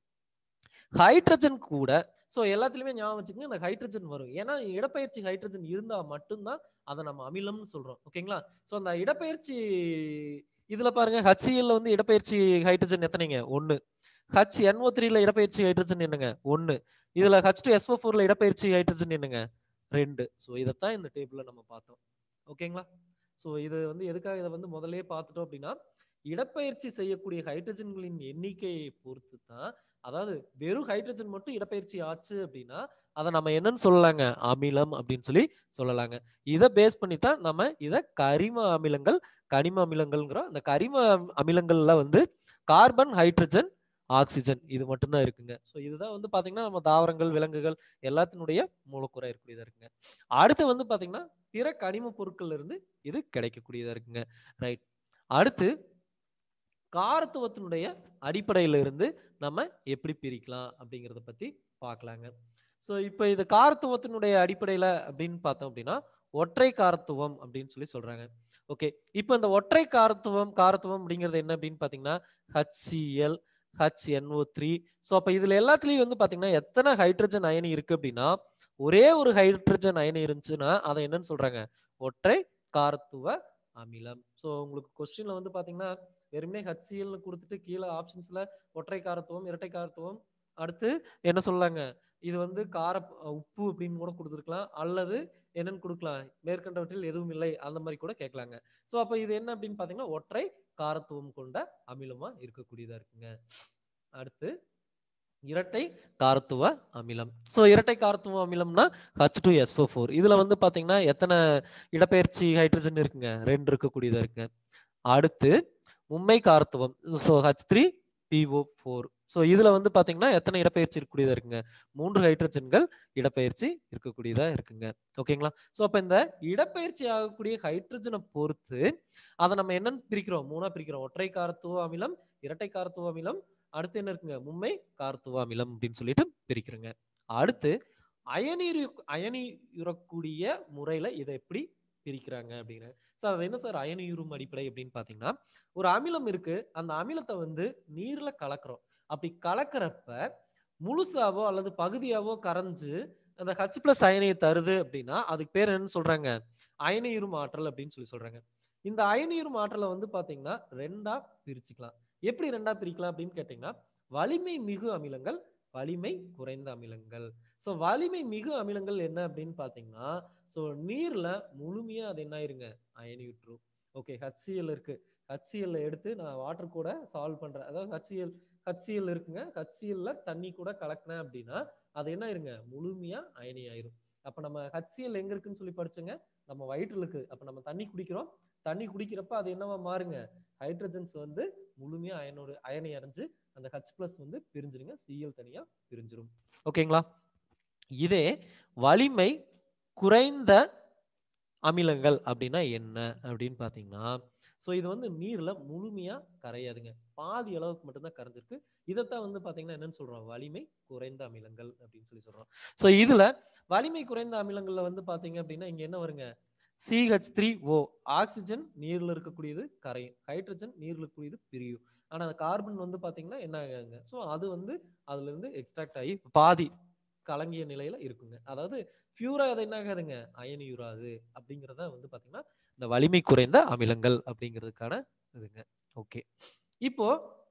ஹைட்ரஜன் கூட ஸோ எல்லாத்துலயுமே ஞாபகம் வச்சுக்கோங்க இந்த ஹைட்ரஜன் வரும் ஏன்னா இடப்பெயர்ச்சி ஹைட்ரஜன் இருந்தா மட்டும்தான் அதை நம்ம அமிலம்னு சொல்றோம் ஓகேங்களா ஸோ அந்த இடப்பெயர்ச்சி இதுல பாருங்க ஹச்சிஎல்ல வந்து இடப்பெயர்ச்சி ஹைட்ரஜன் எத்தனைங்க ஒன்னு ஹச் என்ஓ த்ரீல இடப்பெயர்ச்சி ஹைட்ரஜன் என்னங்க ஒன்னு இதுல ஹச் டூ எஸ்ஓ ஃபோர்ல இடப்பெயர்ச்சி ஹைட்ரஜன் என்னங்க ரெண்டு ஸோ இதைத்தான் இந்த டேபிள்ல நம்ம பார்த்தோம் ஓகேங்களா ஸோ இது வந்து எதுக்காக இதை வந்து முதல்லயே பார்த்துட்டோம் அப்படின்னா இடப்பெயர்ச்சி செய்யக்கூடிய ஹைட்ரஜன்களின் எண்ணிக்கையை பொறுத்து தான் அதாவது வெறும் ஹைட்ரஜன் மட்டும் இடப்பெயர்ச்சி ஆச்சு அப்படின்னா அதை நம்ம என்னன்னு சொல்லலாங்க அமிலம் அப்படின்னு சொல்லி சொல்லலாங்க இதை பேஸ் பண்ணி தான் நம்ம இதை கரிம அமிலங்கள் கனிம அமிலங்கள்ங்கிறோம் அந்த கரிம அம்- அமிலங்கள்ல வந்து கார்பன் ஹைட்ரஜன் ஆக்சிஜன் இது மட்டும்தான் இருக்குங்க ஸோ இதுதான் வந்து பாத்தீங்கன்னா நம்ம தாவரங்கள் விலங்குகள் எல்லாத்தினுடைய மூலக்கூறா இருக்கக்கூடியதா இருக்குங்க அடுத்து வந்து பாத்தீங்கன்னா பிற கனிம பொருட்கள்ல இருந்து இது கிடைக்கக்கூடியதா இருக்குங்க ரைட் அடுத்து காரத்துவத்தினுடைய அடிப்படையில இருந்து நம்ம எப்படி பிரிக்கலாம் அப்படிங்கிறத பத்தி பார்க்கலாங்க ஸோ இப்போ இது காரத்துவத்தினுடைய அடிப்படையில அப்படின்னு பார்த்தோம் அப்படின்னா ஒற்றை காரத்துவம் அப்படின்னு சொல்லி சொல்றாங்க ஓகே இப்போ இந்த ஒற்றை காரத்துவம் காரத்துவம் அப்படிங்கிறது என்ன அப்படின்னு பார்த்தீங்கன்னா HCl HNO த்ரீ ஸோ அப்போ இதுல எல்லாத்துலயும் வந்து பாத்தீங்கன்னா எத்தனை ஹைட்ரஜன் அயனி இருக்கு அப்படின்னா ஒரே ஒரு ஹைட்ரஜன் அயனி இருந்துச்சுன்னா அதை என்னன்னு சொல்றாங்க ஒற்றை காரத்துவ அமிலம் ஸோ உங்களுக்கு கொஸ்டின்ல வந்து பாத்தீங்கன்னா வெறுமனே ஹச்சிஎல்னு கொடுத்துட்டு கீழே ஆப்ஷன்ஸ்ல ஒற்றை காரத்துவம் இரட்டை காரத்துவம் அடுத்து என்ன சொல்லாங்க இது வந்து கார உப்பு அப்படின்னு கூட கொடுத்துருக்கலாம் அல்லது என்னன்னு கொடுக்கலாம் மேற்கண்டவற்றில் எதுவும் இல்லை அந்த மாதிரி கூட கேட்கலாங்க ஸோ அப்போ இது என்ன அப்படின்னு பார்த்தீங்கன்னா ஒற்றை காரத்துவம் கொண்ட அமிலமா இருக்கக்கூடியதா இருக்குங்க அடுத்து இரட்டை காரத்துவ அமிலம் ஸோ இரட்டை காரத்துவ அமிலம்னா ஹச் டூ எஸ்ஓ ஃபோர் இதுல வந்து பாத்தீங்கன்னா எத்தனை இடப்பெயர்ச்சி ஹைட்ரஜன் இருக்குங்க ரெண்டு இருக்கக்கூடியதா இருக்குங்க அடுத்து மும்மை காரத்துவம் so H three PO four so இதுல வந்து பாத்தீங்கன்னா எத்தனை இடப்பெயர்ச்சி இருக்கக்கூடியதா இருக்குங்க மூன்று ஹைட்ரஜன்கள் இடப்பெயர்ச்சி இருக்கக்கூடியதா இருக்குங்க ஓகேங்களா ஸோ அப்ப இந்த இடப்பெயர்ச்சி ஆகக்கூடிய ஹைட்ரஜனை பொறுத்து அதை நம்ம என்னன்னு பிரிக்கிறோம் மூணா பிரிக்கிறோம் ஒற்றை காரத்துவ அமிலம் இரட்டை காரத்துவ அமிலம் அடுத்து என்ன இருக்குங்க மும்மை காரத்துவ அமிலம் அப்படின்னு சொல்லிட்டு பிரிக்கிறோங்க அடுத்து அயனீர் அயனியுறக்கூடிய முறையில இதை எப்படி பிரிக்கிறாங்க அப்படிங்கிறாங்க சார் அது என்ன சார் அயனியுறும் அடிப்படை அப்படின்னு பாத்தீங்கன்னா ஒரு அமிலம் இருக்கு அந்த அமிலத்தை வந்து நீர்ல கலக்குறோம் அப்படி கலக்கிறப்ப முழுசாவோ அல்லது பகுதியாவோ கரைஞ்சு அந்த ஹச் பிளஸ் அயனியை தருது அப்படின்னா அதுக்கு பேர் என்னன்னு சொல்றாங்க அயனியுறும் ஆற்றல் அப்படின்னு சொல்லி சொல்றாங்க இந்த அயனியுறும் ஆற்றலை வந்து பாத்தீங்கன்னா ரெண்டா பிரிச்சுக்கலாம் எப்படி ரெண்டா பிரிக்கலாம் அப்படின்னு கேட்டீங்கன்னா வலிமை மிகு அமிலங்கள் வலிமை குறைந்த அமிலங்கள் ஸோ வலிமை மிகு அமிலங்கள் என்ன அப்படின்னு பார்த்தீங்கன்னா ஸோ நீர்ல முழுமையா அது என்ன ஆயிருங்க அயனியுற்றும் ஓகே ஹச்சிஎல் இருக்கு ஹச்சிஎல் எடுத்து நான் வாட்டர் கூட சால்வ் பண்றேன் அதாவது ஹச்சிஎல் ஹச்சிஎல் இருக்குங்க ஹச்சிஎல்ல தண்ணி கூட கலக்கினேன் அப்படின்னா அது என்ன ஆயிருங்க முழுமையா அயனி ஆயிரும் அப்ப நம்ம ஹச்சிஎல் எங்க இருக்குன்னு சொல்லி படிச்சோங்க நம்ம வயிற்றுல இருக்கு அப்ப நம்ம தண்ணி குடிக்கிறோம் தண்ணி குடிக்கிறப்ப அது என்னவா மாறுங்க ஹைட்ரஜன்ஸ் வந்து முழுமையா அயனோடு அயனி அடைஞ்சு அந்த ஹச் பிளஸ் வந்து பிரிஞ்சிருங்க சிஎல் தனியா பிரிஞ்சிரும் ஓகேங்களா இதே வலிமை குறைந்த அமிலங்கள் அப்படின்னா என்ன அப்படின்னு பாத்தீங்கன்னா ஸோ இது வந்து நீர்ல முழுமையா கரையாதுங்க பாதி அளவுக்கு மட்டும்தான் கரைஞ்சிருக்கு இதைத்தான் வந்து பாத்தீங்கன்னா என்னன்னு சொல்றோம் வலிமை குறைந்த அமிலங்கள் அப்படின்னு சொல்லி சொல்றோம் ஸோ இதுல வலிமை குறைந்த அமிலங்கள்ல வந்து பாத்தீங்க அப்படின்னா இங்க என்ன வருங்க சிஹெச் த்ரீ ஓ ஆக்சிஜன் நீர்ல இருக்கக்கூடியது கரையும் ஹைட்ரஜன் நீர்ல இருக்கக்கூடியது பிரியும் ஆனா அந்த கார்பன் வந்து பாத்தீங்கன்னா என்ன ஆகுங்க ஸோ அது வந்து அதுல இருந்து எக்ஸ்ட்ராக்ட் ஆகி பாதி கலங்கிய நிலையில இருக்குங்க அதாவது பியூரா அது என்ன ஆகாதுங்க அயனியுறாது அப்படிங்கிறத வந்து பாத்தீங்கன்னா இந்த வலிமை குறைந்த அமிலங்கள் அப்படிங்கிறதுக்கான இதுங்க ஓகே இப்போ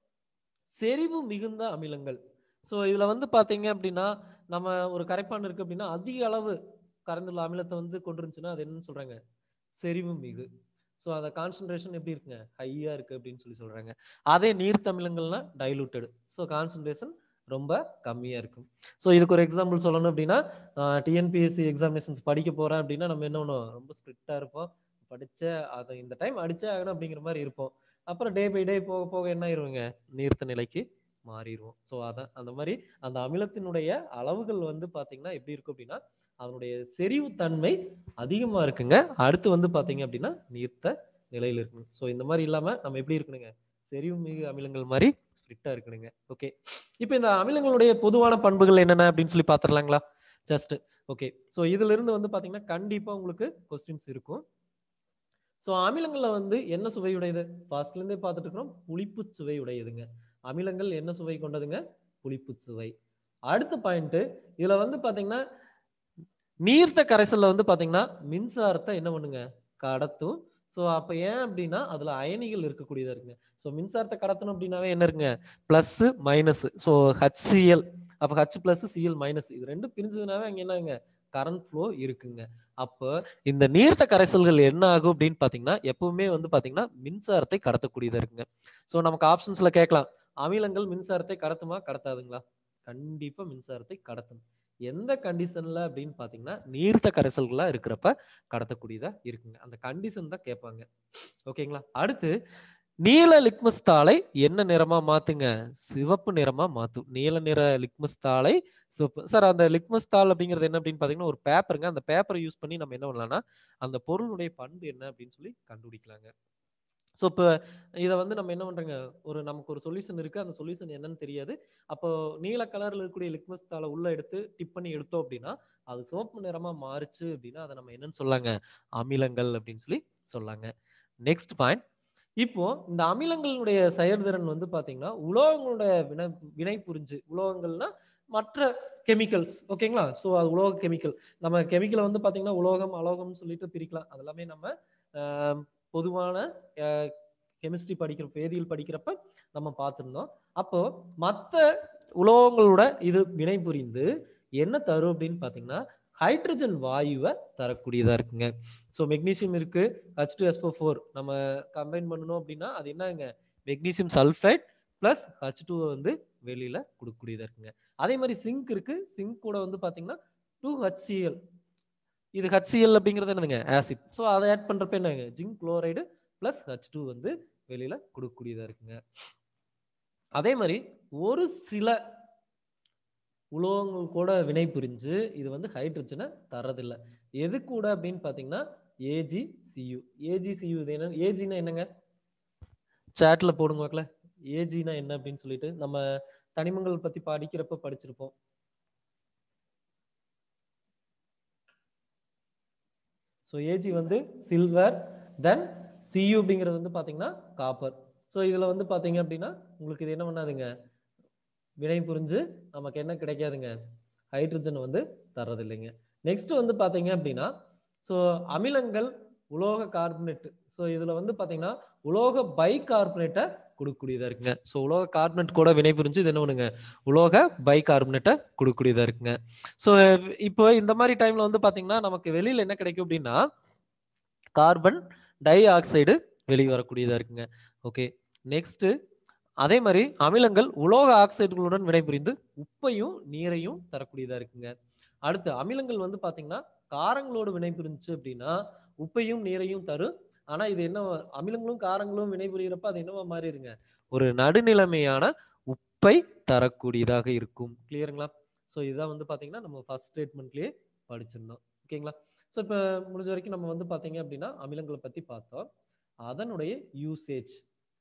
செறிவு மிகுந்த அமிலங்கள் ஸோ இதுல வந்து பாத்தீங்க அப்படின்னா நம்ம ஒரு கரைப்பான் இருக்கு அப்படின்னா அதிக அளவு கரைந்துள்ள அமிலத்தை வந்து கொண்டிருந்துச்சுன்னா அது என்னன்னு சொல்றாங்க செறிவு மிகு ஸோ அந்த கான்சன்ட்ரேஷன் எப்படி இருக்குங்க ஹையா இருக்கு அப்படின்னு சொல்லி சொல்றாங்க அதே நீர் தமிழங்கள்னா டைலூட்டடு ஸோ கான்சன்ட்ரேஷன் ரொம்ப கம்மியா இருக்கும் ஸோ இதுக்கு ஒரு எக்ஸாம்பிள் சொல்லணும் அப்படின்னா டிஎன்பிஎஸ்சி எக்ஸாமினேஷன்ஸ் படிக்க போறேன் அப்படின்னா நம்ம என்ன பண்ணுவோம் ரொம்ப ஸ்ட்ரிக்டா இருப்போம் படிச்ச அதை இந்த டைம் அடிச்சே ஆகணும் அப்படிங்கிற மாதிரி இருப்போம் அப்புறம் டே பை டே போக போக என்ன ஆயிருவங்க நீர்த்த நிலைக்கு மாறிடுவோம் ஸோ அதான் அந்த மாதிரி அந்த அமிலத்தினுடைய அளவுகள் வந்து பாத்தீங்கன்னா எப்படி இருக்கும் அப்படின்னா அதனுடைய செறிவு தன்மை அதிகமா இருக்குங்க அடுத்து வந்து பாத்தீங்க அப்படின்னா நீர்த்த நிலையில இருக்குங்க ஸோ இந்த மாதிரி இல்லாம நம்ம எப்படி இருக்கணுங்க செறிவு மிகு அமிலங்கள் மாதிரி ஸ்ட்ரிக்டா இருக்கணுங்க ஓகே இப்போ இந்த அமிலங்களுடைய பொதுவான பண்புகள் என்னென்ன அப்படின்னு சொல்லி பாத்திரலாங்களா ஜஸ்ட் ஓகே ஸோ இதுல இருந்து வந்து பாத்தீங்கன்னா கண்டிப்பா உங்களுக்கு கொஸ்டின்ஸ் இருக்கும் ஸோ அமிலங்கள்ல வந்து என்ன சுவையுடையது ஃபர்ஸ்ட்ல இருந்தே பார்த்துட்டு இருக்கிறோம் புளிப்பு சுவை உடையதுங்க அமிலங்கள் என்ன சுவை கொண்டதுங்க புளிப்பு சுவை அடுத்த பாயிண்ட் இதுல வந்து பாத்தீங்கன்னா நீர்த்த கரைசல்ல வந்து பாத்தீங்கன்னா மின்சாரத்தை என்ன பண்ணுங்க கடத்தும் ஸோ அப்ப ஏன் அப்படின்னா அதுல அயனிகள் இருக்கக்கூடியதா இருக்குங்க ஸோ மின்சாரத்தை கடத்தணும் அப்படின்னாவே என்ன இருக்குங்க பிளஸ் மைனஸ் ஸோ ஹச்சிஎல் அப்ப ஹச் பிளஸ் சிஎல் மைனஸ் இது ரெண்டும் பிரிஞ்சதுனாவே அங்க என்னங்க கரண்ட் ஃப்ளோ இருக்குங்க அப்போ இந்த நீர்த்த கரைசல்கள் என்ன ஆகும் அப்படின்னு பாத்தீங்கன்னா எப்பவுமே வந்து பாத்தீங்கன்னா மின்சாரத்தை கடத்தக்கூடியதா இருக்குங்க ஸோ நமக்கு ஆப்ஷன்ஸ்ல கேட்கலாம் அமிலங்கள் மின்சாரத்தை கடத்துமா கடத்தாதுங்களா கண்டிப்பா மின்சாரத்தை கடத்தும் எந்த கண்டிஷன்ல அப்படின்னு பாத்தீங்கன்னா நீர்த்த கரைசல்களா இருக்கிறப்ப கடத்தக்கூடியதா இருக்குங்க அந்த கண்டிஷன் தான் கேட்பாங்க ஓகேங்களா அடுத்து நீல லிக்மஸ் தாளை என்ன நிறமா மாத்துங்க சிவப்பு நிறமா மாத்தும் நீல நிற லிக்மஸ் தாளை சிவப்பு சார் அந்த லிக்மஸ் தாள் அப்படிங்கிறது என்ன அப்படின்னு பாத்தீங்கன்னா ஒரு பேப்பருங்க அந்த பேப்பரை யூஸ் பண்ணி நம்ம என்ன பண்ணலாம்னா அந்த பொருளுடைய பண்பு என்ன அப்படின்னு சொல்லி கண்டுபிடிக்கலாங்க ஸோ இப்போ இதை வந்து நம்ம என்ன பண்றோங்க ஒரு நமக்கு ஒரு சொல்யூஷன் இருக்கு அந்த சொல்யூஷன் என்னன்னு தெரியாது அப்போ நீல கலர்ல இருக்கக்கூடிய லிக்மஸ் தாளை உள்ள எடுத்து டிப் பண்ணி எடுத்தோம் அப்படின்னா அது சிவப்பு நிறமா மாறுச்சு அப்படின்னா அதை நம்ம என்னன்னு சொல்லாங்க அமிலங்கள் அப்படின்னு சொல்லி சொல்லாங்க நெக்ஸ்ட் பாயிண்ட் இப்போ இந்த அமிலங்களுடைய செயல்திறன் வந்து பாத்தீங்கன்னா உலோகங்களோட வினை வினை புரிஞ்சு உலோகங்கள்னா மற்ற கெமிக்கல்ஸ் ஓகேங்களா ஸோ அது உலோக கெமிக்கல் நம்ம கெமிக்கலை வந்து பாத்தீங்கன்னா உலோகம் அலோகம்னு சொல்லிட்டு பிரிக்கலாம் அதெல்லாமே நம்ம ஆஹ், பொதுவான கெமிஸ்ட்ரி படிக்கிற வேதியியல் படிக்கிறப்ப நம்ம பார்த்துருந்தோம் அப்போ மற்ற உலோகங்களோட இது வினை புரிந்து என்ன தரும் அப்படின்னு பாத்தீங்கன்னா ஹைட்ரஜன் வாயுவை தரக்கூடியதா இருக்குங்க ஸோ மெக்னீசியம் இருக்கு ஹச் டூ எஸ்ஓ ஃபோர் நம்ம கம்பைன் பண்ணணும் அப்படின்னா அது என்னங்க magnesium sulphide plus H two வந்து வெளியில கொடுக்கக்கூடியதா இருக்குங்க அதே மாதிரி சிங்க் இருக்கு சிங்க் கூட வந்து பாத்தீங்கன்னா டூ ஹச்சிஎல் இது ஹச்சிஎல் அப்படிங்கிறது என்னதுங்க ஆசிட் ஸோ அதை ஆட் பண்றப்ப என்னங்க zinc chloride plus H two வந்து வெளியில கொடுக்கக்கூடியதா இருக்குங்க அதே மாதிரி ஒரு சில உலோகங்கள் கூட வினை புரிஞ்சு இது வந்து ஹைட்ரஜனை தரதில்லை எது கூட அப்படின்னு பார்த்தீங்கன்னா ஏஜிசியு ஏஜிசியு இது என்ன ஏஜினா என்னங்க சேட்ல போடுங்க வாக்கல ஏஜினா என்ன அப்படின்னு சொல்லிட்டு நம்ம தனிமங்கள் பத்தி படிக்கிறப்ப படிச்சிருப்போம் ஸோ ஏஜி வந்து சில்வர் தென் சியு அப்படிங்கிறது வந்து பார்த்தீங்கன்னா காப்பர் ஸோ இதில் வந்து பார்த்தீங்க அப்படின்னா உங்களுக்கு இது என்ன பண்ணாதுங்க வினை புரிஞ்சு நமக்கு என்ன கிடைக்காதுங்க ஹைட்ரஜன் வந்து தர்றதில்லைங்க நெக்ஸ்ட் வந்து பார்த்தீங்க அப்படின்னா ஸோ அமிலங்கள் உலோக கார்பனேட் ஸோ இதில் வந்து பார்த்தீங்கன்னா உலோக பை கார்பனேட்டை கொடுக்கக்கூடியதா இருக்குங்க ஸோ உலோக கார்பனேட் கூட வினை புரிஞ்சு இது என்ன பண்ணுங்க உலோக பை கார்பனேட்டை கொடுக்கக்கூடியதா இருக்குங்க ஸோ இப்போ இந்த மாதிரி டைம்ல வந்து பார்த்தீங்கன்னா நமக்கு வெளியில என்ன கிடைக்கும் அப்படின்னா கார்பன் டை ஆக்சைடு வெளியே வரக்கூடியதா இருக்குங்க ஓகே நெக்ஸ்ட் அதே மாதிரி அமிலங்கள் உலோக ஆக்சைடுகளுடன் வினைபுரிந்து உப்பையும் நீரையும் தரக்கூடியதா இருக்குங்க அடுத்து அமிலங்கள் வந்து பாத்தீங்கன்னா காரங்களோடு வினைபுரிஞ்சு அப்படின்னா உப்பையும் நீரையும் தரும் ஆனா இது என்ன அமிலங்களும் காரங்களும் வினைபுரியறப்ப அது என்னவா மாறிடுங்க ஒரு நடுநிலைமையான உப்பை தரக்கூடியதாக இருக்கும் கிளியருங்களா ஸோ இதுதான் வந்து பாத்தீங்கன்னா நம்ம ஃபர்ஸ்ட் ஸ்டேட்மெண்ட்லயே படிச்சிருந்தோம் ஓகேங்களா ஸோ இப்போ முடிஞ்ச வரைக்கும் நம்ம வந்து பாத்தீங்க அப்படின்னா அமிலங்களை பத்தி பார்த்தோம் அதனுடைய யூசேஜ்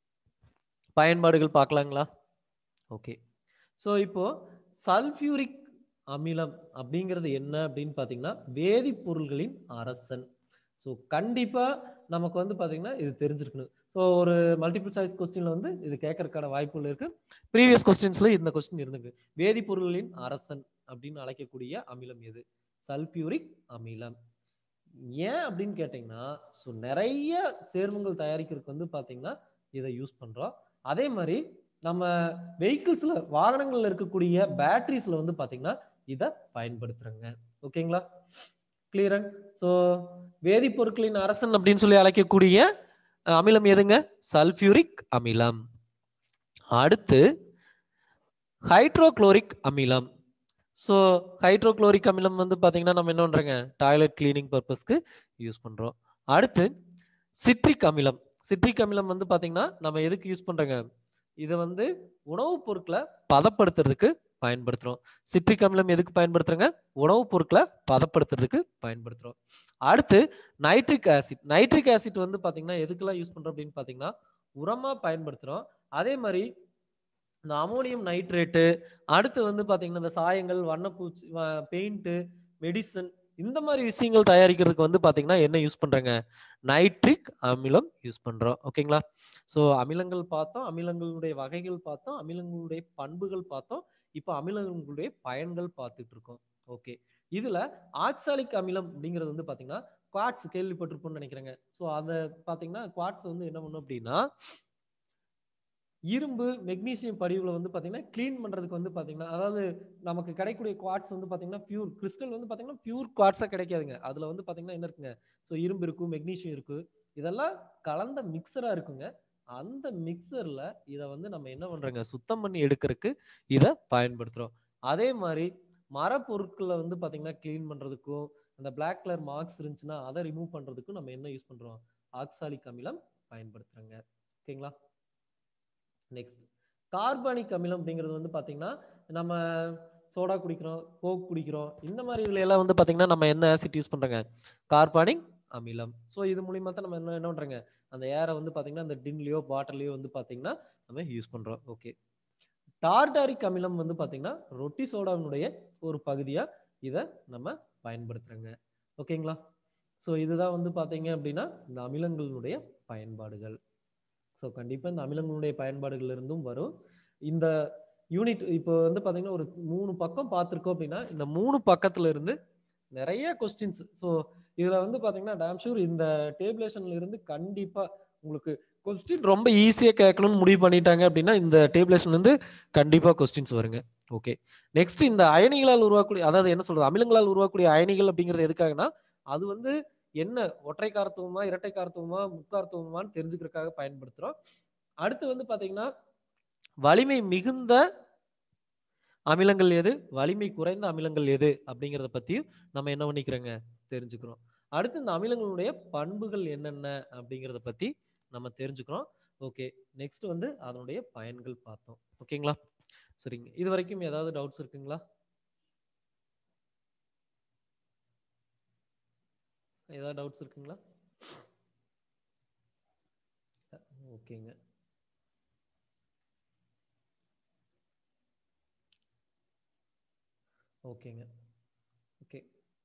பயன்பாடுகள் பார்க்கலாங்களா ஓகே ஸோ இப்போ சல்ஃபியூரிக் அமிலம் அப்படிங்கிறது என்ன அப்படின்னு பார்த்தீங்கன்னா வேதிப்பொருள்களின் அரசன் ஸோ கண்டிப்பாக நமக்கு வந்து பார்த்தீங்கன்னா இது தெரிஞ்சிருக்கணும் ஸோ ஒரு மல்டிபிள் சாய்ஸ் கொஸ்டின்ல வந்து இது கேட்கறதுக்கான வாய்ப்புகள் இருக்கு ப்ரீவியஸ் கொஸ்டின்ஸ்ல இந்த கொஸ்டின் இருந்துக்கு வேதிப்பொருள்களின் அரசன் அப்படின்னு அழைக்கக்கூடிய அமிலம் எது சல்பியூரிக் அமிலம் ஏன் அப்படின்னு கேட்டிங்கன்னா ஸோ நிறைய சேர்மங்கள் தயாரிக்கிறதுக்கு வந்து பார்த்தீங்கன்னா இதை யூஸ் பண்ணுறோம் அதே மாதிரி நம்ம வெஹிக்கிள்ஸ்ல வாகனங்கள்ல இருக்கக்கூடிய பேட்டரிஸ்ல வந்து பாத்தீங்கன்னா இதை பயன்படுத்துறாங்க ஓகேங்களா கிளியரன் ஸோ வேதிப்பொருட்களின் அரசன் அப்படின்னு சொல்லி அழைக்கக்கூடிய அஹ், அமிலம் எதுங்க சல்ஃபியூரிக் அமிலம் அடுத்து ஹைட்ரோகுளோரிக் அமிலம் ஸோ ஹைட்ரோகுளோரிக் அமிலம் வந்து பாத்தீங்கன்னா நம்ம என்ன பண்றோங்க டாய்லெட் கிளீனிங் பர்பஸ்க்கு யூஸ் பண்றோம் அடுத்து சிட்ரிக் அமிலம் சிட்ரிக் அமிலம் வந்து பாத்தீங்கன்னா நம்ம எதுக்கு யூஸ் பண்றோங்க இதை வந்து உணவுப் பொருட்களை பதப்படுத்துறதுக்கு பயன்படுத்துறோம் சிட்ரிக் அமிலம் எதுக்கு பயன்படுத்துறோங்க உணவுப் பொருட்களை பதப்படுத்துறதுக்கு பயன்படுத்துறோம் அடுத்து நைட்ரிக் ஆசிட் நைட்ரிக் ஆசிட் வந்து பாத்தீங்கன்னா எதுக்கெல்லாம் யூஸ் பண்றோம் அப்படின்னு பாத்தீங்கன்னா உரமா பயன்படுத்துறோம் அதே மாதிரி இந்த அமோனியம் நைட்ரேட்டு அடுத்து வந்து பாத்தீங்கன்னா இந்த சாயங்கள் வண்ணப்பூச்சி பெயிண்ட்டு மெடிசன் இந்த மாதிரி விஷயங்கள் தயாரிக்கிறதுக்கு வந்து பாத்தீங்கன்னா என்ன யூஸ் பண்றாங்க நைட்ரிக் அமிலம் யூஸ் பண்றோம் ஓகேங்களா ஸோ அமிலங்கள் பார்த்தோம் அமிலங்களுடைய வகைகள் பார்த்தோம் அமிலங்களுடைய பண்புகள் பார்த்தோம் இப்போ அமிலங்களுடைய பயன்கள் பார்த்துட்டு இருக்கோம் ஓகே இதுல ஆக்சாலிக் அமிலம் அப்படிங்கிறது வந்து பாத்தீங்கன்னா குவாட்ஸ் கேள்விப்பட்டிருப்போம்னு நினைக்கிறேங்க ஸோ அதை பாத்தீங்கன்னா குவாட்ஸ் வந்து என்ன பண்ணும் அப்படின்னா இரும்பு மெக்னீசியம் படிவுல வந்து பாத்தீங்கன்னா க்ளீன் பண்றதுக்கு வந்து பாத்தீங்கன்னா அதாவது நமக்கு கிடைக்கக்கூடிய குவாட்ஸ் வந்து பாத்தீங்கன்னா பியூர் கிறிஸ்டல் வந்து பாத்தீங்கன்னா பியூர் குவாட்ஸா கிடைக்காதுங்க அதுல வந்து பாத்தீங்கன்னா என்ன இருக்குங்க ஸோ இரும்பு இருக்கும் மெக்னீசியம் இருக்கு இதெல்லாம் கலந்த மிக்சரா இருக்குங்க அந்த மிக்சர்ல இதை வந்து நம்ம என்ன பண்றோங்க சுத்தம் பண்ணி எடுக்கிறதுக்கு இதை பயன்படுத்துறோம் அதே மாதிரி மரப்பொருட்களை வந்து பாத்தீங்கன்னா க்ளீன் பண்றதுக்கும் அந்த பிளாக் கலர் மார்க்ஸ் இருந்துச்சுன்னா அதை ரிமூவ் பண்றதுக்கும் நம்ம என்ன யூஸ் பண்றோம் ஆக்சாலிக் அமிலம் பயன்படுத்துறாங்க ஓகேங்களா நெக்ஸ்ட் கார்பானிக் அமிலம் அப்படிங்கிறது வந்து பாத்தீங்கன்னா நம்ம சோடா குடிக்கிறோம் கோக் குடிக்கிறோம் இந்த மாதிரி இதுல எல்லாம் வந்து பாத்தீங்கன்னா நம்ம என்ன ஆசிட் யூஸ் பண்றோங்க கார்பானிக் அமிலம் ஸோ இது மூலியமா தான் நம்ம என்ன என்ன பண்றோங்க அந்த ஏரை வந்து பாத்தீங்கன்னா அந்த டின்லயோ பாட்டிலையோ வந்து பாத்தீங்கன்னா நம்ம யூஸ் பண்றோம் ஓகே டார்டாரிக் அமிலம் வந்து பாத்தீங்கன்னா ரொட்டி சோடாவினுடைய ஒரு பகுதியா இதை நம்ம பயன்படுத்துறோங்க ஓகேங்களா ஸோ இதுதான் வந்து பாத்தீங்க அப்படின்னா இந்த அமிலங்களுடைய பயன்பாடுகள் ஸோ கண்டிப்பாக இந்த அமிலங்களுடைய பயன்பாடுகள் இருந்தும் வரும் இந்த யூனிட் இப்போ வந்து பார்த்தீங்கன்னா ஒரு மூணு பக்கம் பார்த்துருக்கோம் அப்படின்னா இந்த மூணு பக்கத்துல இருந்து நிறைய கொஸ்டின்ஸ் ஸோ இதில் வந்து பார்த்தீங்கன்னா டேம் ஷூர் இந்த டேபிளேஷன்ல இருந்து கண்டிப்பாக உங்களுக்கு கொஸ்டின் ரொம்ப ஈஸியாக கேட்கணும்னு முடிவு பண்ணிட்டாங்க அப்படின்னா இந்த டேபிளேஷன்ல இருந்து கண்டிப்பாக கொஸ்டின்ஸ் வருங்க ஓகே நெக்ஸ்ட் இந்த அயனிகளால் உருவாக்கக்கூடிய அதாவது என்ன சொல்றது அமிலங்களால் உருவாக்கக்கூடிய அயனிகள் அப்படிங்கிறது எதுக்காகனா அது வந்து என்ன ஒற்றை காரத்துவமா இரட்டை காரத்துவமா முக்காரத்துவமான்னு தெரிஞ்சுக்கிறதுக்காக பயன்படுத்துறோம் அடுத்து வந்து பாத்தீங்கன்னா வலிமை மிகுந்த அமிலங்கள் எது வலிமை குறைந்த அமிலங்கள் எது அப்படிங்கிறத பத்தியும் நம்ம என்ன பண்ணிக்கிறோங்க தெரிஞ்சுக்கிறோம் அடுத்து இந்த அமிலங்களுடைய பண்புகள் என்னென்ன அப்படிங்கிறத பத்தி நம்ம தெரிஞ்சுக்கிறோம் ஓகே நெக்ஸ்ட் வந்து அதனுடைய பயன்கள் பார்த்தோம் ஓகேங்களா சரிங்க இது வரைக்கும் ஏதாவது டவுட்ஸ் இருக்குங்களா ஏதாவது டவுட்ஸ் இருக்குங்களா ஓகேங்க ஓகேங்க ஓகே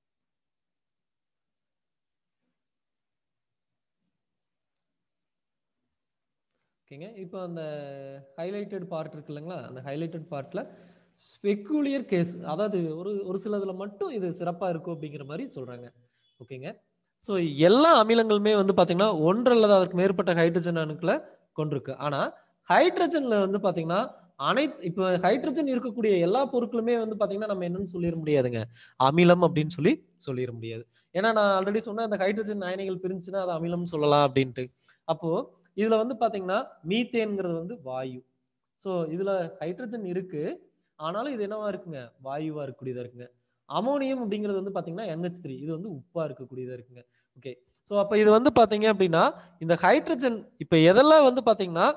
ஓகேங்க இப்போ அந்த ஹைலைட்டட் பார்ட் இருக்கு இல்லைங்களா அந்த ஹைலைட்டட் பார்ட்ல ஸ்பெக்குலியர் கேஸ் அதாவது ஒரு ஒரு சிலதுல மட்டும் இது சிறப்பா இருக்கும் அப்படிங்கிற மாதிரி சொல்றாங்க ஓகேங்க ஸோ எல்லா அமிலங்களுமே வந்து பாத்தீங்கன்னா ஒன்று அல்லது அதற்கு மேற்பட்ட ஹைட்ரஜன் அணுக்களை கொண்டிருக்கு ஆனா ஹைட்ரஜன்ல வந்து பாத்தீங்கன்னா அனைத்து இப்போ ஹைட்ரஜன் இருக்கக்கூடிய எல்லா பொருட்களுமே வந்து பாத்தீங்கன்னா நம்ம என்னன்னு சொல்லிட முடியாதுங்க அமிலம் அப்படின்னு சொல்லி சொல்லிட முடியாது ஏன்னா நான் ஆல்ரெடி சொன்னேன் அந்த ஹைட்ரஜன் அயனிகள் பிரிஞ்சுன்னா அது அமிலம் சொல்லலாம் அப்படின்ட்டு அப்போ இதுல வந்து பாத்தீங்கன்னா மீத்தேன்ங்கிறது வந்து வாயு ஸோ இதுல ஹைட்ரஜன் இருக்கு ஆனாலும் இது என்னவா இருக்குங்க வாயுவா இருக்கக்கூடியதா இருக்குங்க அமோனியம் அப்படிங்கிறது வந்து பாத்தீங்கன்னா NH3 த்ரீ இது வந்து உப்பா இருக்கக்கூடியதா இருக்குங்க ஓகே ஸோ அப்ப இது வந்து பாத்தீங்க அப்படின்னா இந்த ஹைட்ரஜன் இப்ப எதெல்லாம் வந்து பாத்தீங்கன்னா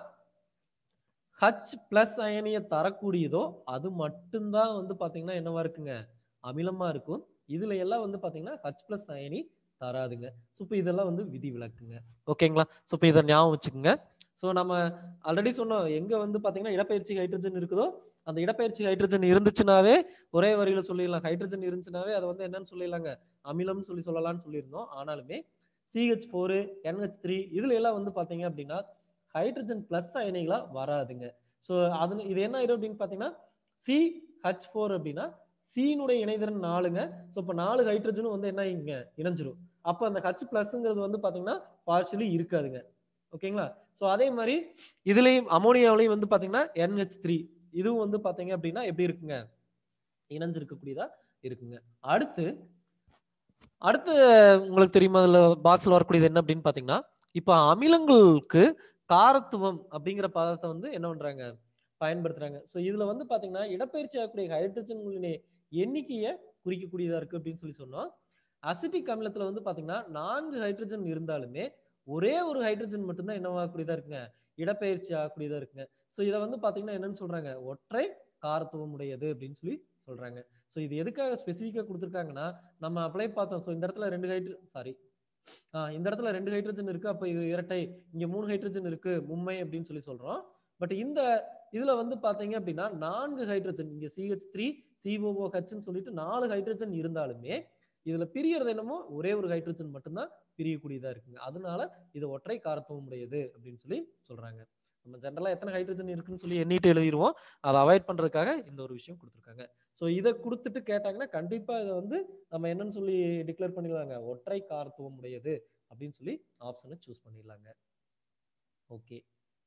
ஹச் பிளஸ் அயனியை தரக்கூடியதோ அது மட்டும்தான் வந்து பாத்தீங்கன்னா என்னவா இருக்குங்க அமிலமா இருக்கும் இதுல எல்லாம் வந்து பாத்தீங்கன்னா ஹச் பிளஸ் அயனி தராதுங்க ஸோ இப்போ இதெல்லாம் வந்து விதி விலக்குங்க ஓகேங்களா ஸோ இப்போ இதை ஞாபகம் வச்சுக்கோங்க ஸோ நம்ம ஆல்ரெடி சொன்னோம் எங்க வந்து பாத்தீங்கன்னா இடப்பெயர்ச்சி ஹைட்ரஜன் இருக்குதோ அந்த இடப்பெயர்ச்சி ஹைட்ரஜன் இருந்துச்சுனாவே ஒரே வரியில சொல்லிடலாம் ஹைட்ரஜன் இருந்துச்சுனாவே அதை வந்து என்னன்னு சொல்லிடலாங்க அமிலம்னு சொல்லி சொல்லலாம்னு சொல்லியிருந்தோம் ஆனாலுமே சிஹெச் ஃபோரு என்ஹெச் த்ரீ இதுல எல்லாம் வந்து பாத்தீங்க அப்படின்னா ஹைட்ரஜன் பிளஸ் அயனிகளா வராதுங்க ஸோ அது இது என்ன ஆயிரும் அப்படின்னு பாத்தீங்கன்னா சி ஹச் ஃபோர் அப்படின்னா சீனுடைய இணைதிறன் நாலுங்க ஸோ இப்போ நாலு ஹைட்ரஜனும் வந்து என்ன இங்க இணைஞ்சிரும் அப்போ அந்த ஹச் பிளஸ்ங்கிறது வந்து பாத்தீங்கன்னா பார்ஷலி இருக்காதுங்க ஓகேங்களா ஸோ அதே மாதிரி இதுலயும் அமோனியாவிலையும் வந்து பாத்தீங்கன்னா என்ஹெச் த்ரீ இதுவும் வந்து பாத்தீங்க அப்படின்னா எப்படி இருக்குங்க இணைஞ்சிருக்கக்கூடியதா இருக்குங்க அடுத்து அடுத்து உங்களுக்கு தெரியுமா அதுல பாக்ஸ்ல வரக்கூடியது என்ன அப்படின்னு பாத்தீங்கன்னா இப்ப அமிலங்களுக்கு காரத்துவம் அப்படிங்கிற பதத்தை வந்து என்ன பண்றாங்க பயன்படுத்துறாங்க ஸோ இதுல வந்து பாத்தீங்கன்னா இடப்பெயர்ச்சி ஆகக்கூடிய ஹைட்ரஜன்களின் எண்ணிக்கையை குறிக்கக்கூடியதா இருக்கு அப்படின்னு சொல்லி சொன்னோம் அசிட்டிக் அமிலத்துல வந்து பாத்தீங்கன்னா நான்கு ஹைட்ரஜன் இருந்தாலுமே ஒரே ஒரு ஹைட்ரஜன் மட்டும்தான் என்னவாகக்கூடியதா இருக்குங்க இடப்பெயர்ச்சி ஆகக்கூடியதா இருக்குங்க ஸோ இதை வந்து பாத்தீங்கன்னா என்னன்னு சொல்றாங்க ஒற்றை காரத்துவம் உடையது அப்படின்னு சொல்லி சொல்றாங்க ஸோ இது எதுக்காக ஸ்பெசிஃபிக்காக கொடுத்துருக்காங்கன்னா நம்ம அப்ளை பார்த்தோம் ஸோ இந்த இடத்துல ரெண்டு ஹைட்ர சாரி இந்த இடத்துல ரெண்டு ஹைட்ரஜன் இருக்கு அப்போ இது இரட்டை இங்க மூணு ஹைட்ரஜன் இருக்கு மும்மை அப்படின்னு சொல்லி சொல்றோம் பட் இந்த இதுல வந்து பாத்தீங்க அப்படின்னா நான்கு ஹைட்ரஜன் இங்க சிஹெச் த்ரீ சிஓஓ ஹெச்னு சொல்லிட்டு நாலு ஹைட்ரஜன் இருந்தாலுமே இதுல பிரியறது என்னமோ ஒரே ஒரு ஹைட்ரஜன் மட்டும்தான் பிரியக்கூடியதா இருக்குங்க அதனால இது ஒற்றை காரத்துவம் உடையது அப்படின்னு சொல்லி சொல்றாங்க நம்ம ஜென்ரலா எத்தனை ஹைட்ரஜன் இருக்குன்னு சொல்லி எண்ணிட்டு எழுதிருவோம் அதை அவாய்ட் பண்றதுக்காக இந்த ஒரு விஷயம் கொடுத்துருக்காங்க ஸோ இதை கொடுத்துட்டு கேட்டாங்கன்னா கண்டிப்பா இதை வந்து நம்ம என்னன்னு சொல்லி டிக்ளேர் பண்ணிடலாங்க ஒற்றை காரத்துவம் உடையது அப்படின்னு சொல்லி ஆப்ஷனை சூஸ் பண்ணிடலாங்க ஓகே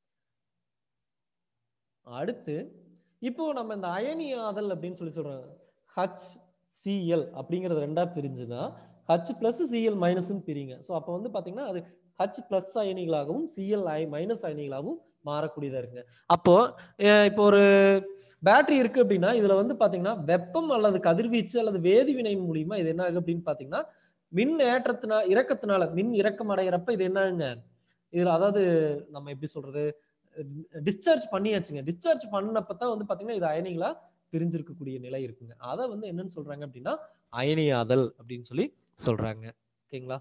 அடுத்து இப்போ நம்ம இந்த அயனியாதல் அப்படின்னு சொல்லி சொல்றோம் ஹச் சிஎல் அப்படிங்கிறது ரெண்டா பிரிஞ்சுன்னா ஹச் பிளஸ் சிஎல் மைனஸ்ன்னு பிரிங்க ஸோ அப்போ வந்து பாத்தீங்கன்னா அது ஹச் பிளஸ் அயனிகளாகவும் சிஎல் ஐ மைனஸ் அயனிகளாகவும் மாறக்கூடியதா இருக்குங்க அப்போ அஹ் இப்போ ஒரு பேட்டரி இருக்கு அப்படின்னா இதுல வந்து பாத்தீங்கன்னா வெப்பம் அல்லது கதிர்வீச்சு அல்லது வேதிவினையின் மூலியமா இது என்ன ஆகுது அப்படின்னு பாத்தீங்கன்னா மின் ஏற்றத்தினால இறக்கத்தினால மின் இறக்கம் அடைகிறப்ப இது என்னங்க இதுல அதாவது நம்ம எப்படி சொல்றது டிஸ்சார்ஜ் பண்ணியாச்சுங்க டிஸ்சார்ஜ் பண்ணப்ப தான் வந்து பாத்தீங்கன்னா இது அயனிகளா பிரிஞ்சிருக்கக்கூடிய நிலை இருக்குங்க அதை வந்து என்னன்னு சொல்றாங்க அப்படின்னா அயனியாதல் அப்படின்னு சொல்லி சொல்றாங்க ஓகேங்களா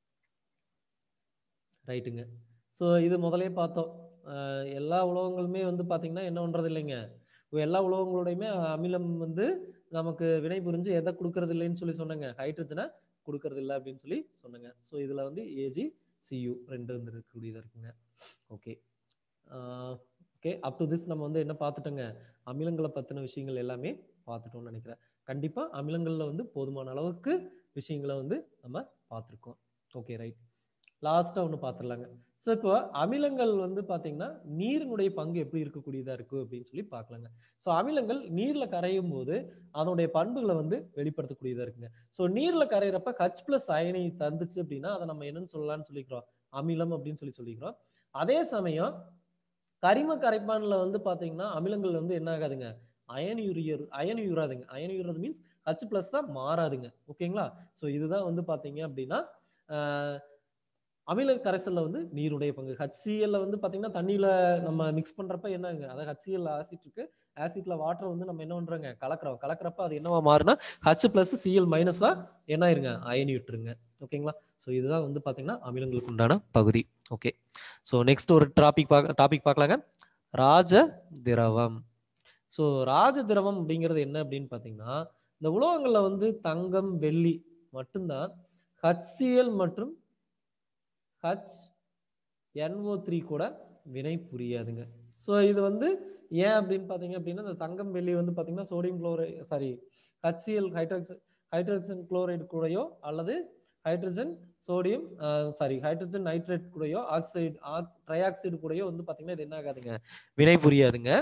ரைட்டுங்க ஸோ இது முதலே பார்த்தோம் அஹ் எல்லா உலகங்களுமே வந்து பாத்தீங்கன்னா என்ன பண்றது இல்லைங்க எல்லா உலகங்களோடையுமே அமிலம் வந்து நமக்கு வினை புரிஞ்சு எதை கொடுக்கறது இல்லைன்னு சொல்லி சொன்னாங்க ஹைட்ரஜனை கொடுக்கறது இல்லை அப்படின்னு சொல்லி சொன்னாங்க ஸோ இதுல வந்து ஏஜி சியு ரெண்டு வந்து இருக்கக்கூடியதா இருக்குங்க okay okay up to this நம்ம வந்து என்ன பார்த்துட்டோங்க அமிலங்களை பத்தின விஷயங்கள் எல்லாமே பார்த்துட்டோம்னு நினைக்கிறேன் கண்டிப்பா அமிலங்கள்ல வந்து போதுமான அளவுக்கு விஷயங்களை வந்து நம்ம பார்த்துருக்கோம் ஓகே ரைட் லாஸ்டா ஒன்று பார்த்துடலாங்க ஸோ இப்போ அமிலங்கள் வந்து பார்த்தீங்கன்னா நீரினுடைய பங்கு எப்படி இருக்கக்கூடியதா இருக்கு அப்படின்னு சொல்லி பார்க்கலாங்க ஸோ அமிலங்கள் நீர்ல கரையும் போது அதனுடைய பண்புகளை வந்து வெளிப்படுத்தக்கூடியதா இருக்குங்க ஸோ நீர்ல கரையிறப்ப ஹச் பிளஸ் அயனி தந்துச்சு அப்படின்னா அதை நம்ம என்னன்னு சொல்லலாம்னு சொல்லிக்கிறோம் அமிலம் அப்படின்னு சொல்லி சொல்லிக்கிறோம் அதே சமயம் கரிம கரைப்பான்ல வந்து பாத்தீங்கன்னா அமிலங்கள் வந்து என்ன ஆகாதுங்க அயன் யூரியர் அயன் யூராதுங்க அயன் யூறது மீன்ஸ் ஹச் பிளஸ் தான் மாறாதுங்க ஓகேங்களா ஸோ இதுதான் வந்து பாத்தீங்க அப்படின்னா அமில கரைசல்ல வந்து நீருடைய பங்கு ஹச்சிஎல்ல வந்து பாத்தீங்கன்னா தண்ணியில நம்ம மிக்ஸ் பண்றப்ப என்னங்க அதாவது ஹச்சிஎல் ஆசிட் இருக்கு ஆசிட்ல வாட்டர் வந்து நம்ம என்ன பண்றோங்க கலக்குறோம் கலக்கிறப்ப அது என்னவா மாறுனா ஹச் பிளஸ் சிஎல் மைனஸா என்ன ஆயிருங்க அயனி விட்டுருங்க ஓகேங்களா ஸோ இதுதான் வந்து பாத்தீங்கன்னா அமிலங்களுக்கு உண்டான பகுதி ஓகே ஸோ நெக்ஸ்ட் ஒரு டாபிக் பார்க்க டாபிக் பார்க்கலாங்க ராஜ திரவம் ஸோ ராஜ திரவம் அப்படிங்கிறது என்ன அப்படின்னு பார்த்தீங்கன்னா இந்த உலோகங்கள்ல வந்து தங்கம் வெள்ளி மட்டும்தான் ஹச்சிஎல் மற்றும் ஹச் என்ஓ த்ரீ கூட வினை புரியாதுங்க ஸோ இது வந்து ஏன் அப்படின்னு பார்த்தீங்க அப்படின்னா இந்த தங்கம் வெள்ளி வந்து பார்த்தீங்கன்னா sodium chloride sorry HCl hydrogen hydrogen chloride கூடயோ அல்லது hydrogen sodium sorry hydrogen nitrate கூடயோ ஆக்சைடு ட்ரைஆக்சைடு கூடயோ வந்து பார்த்தீங்கன்னா இது என்ன ஆகாதுங்க வினை புரியாதுங்க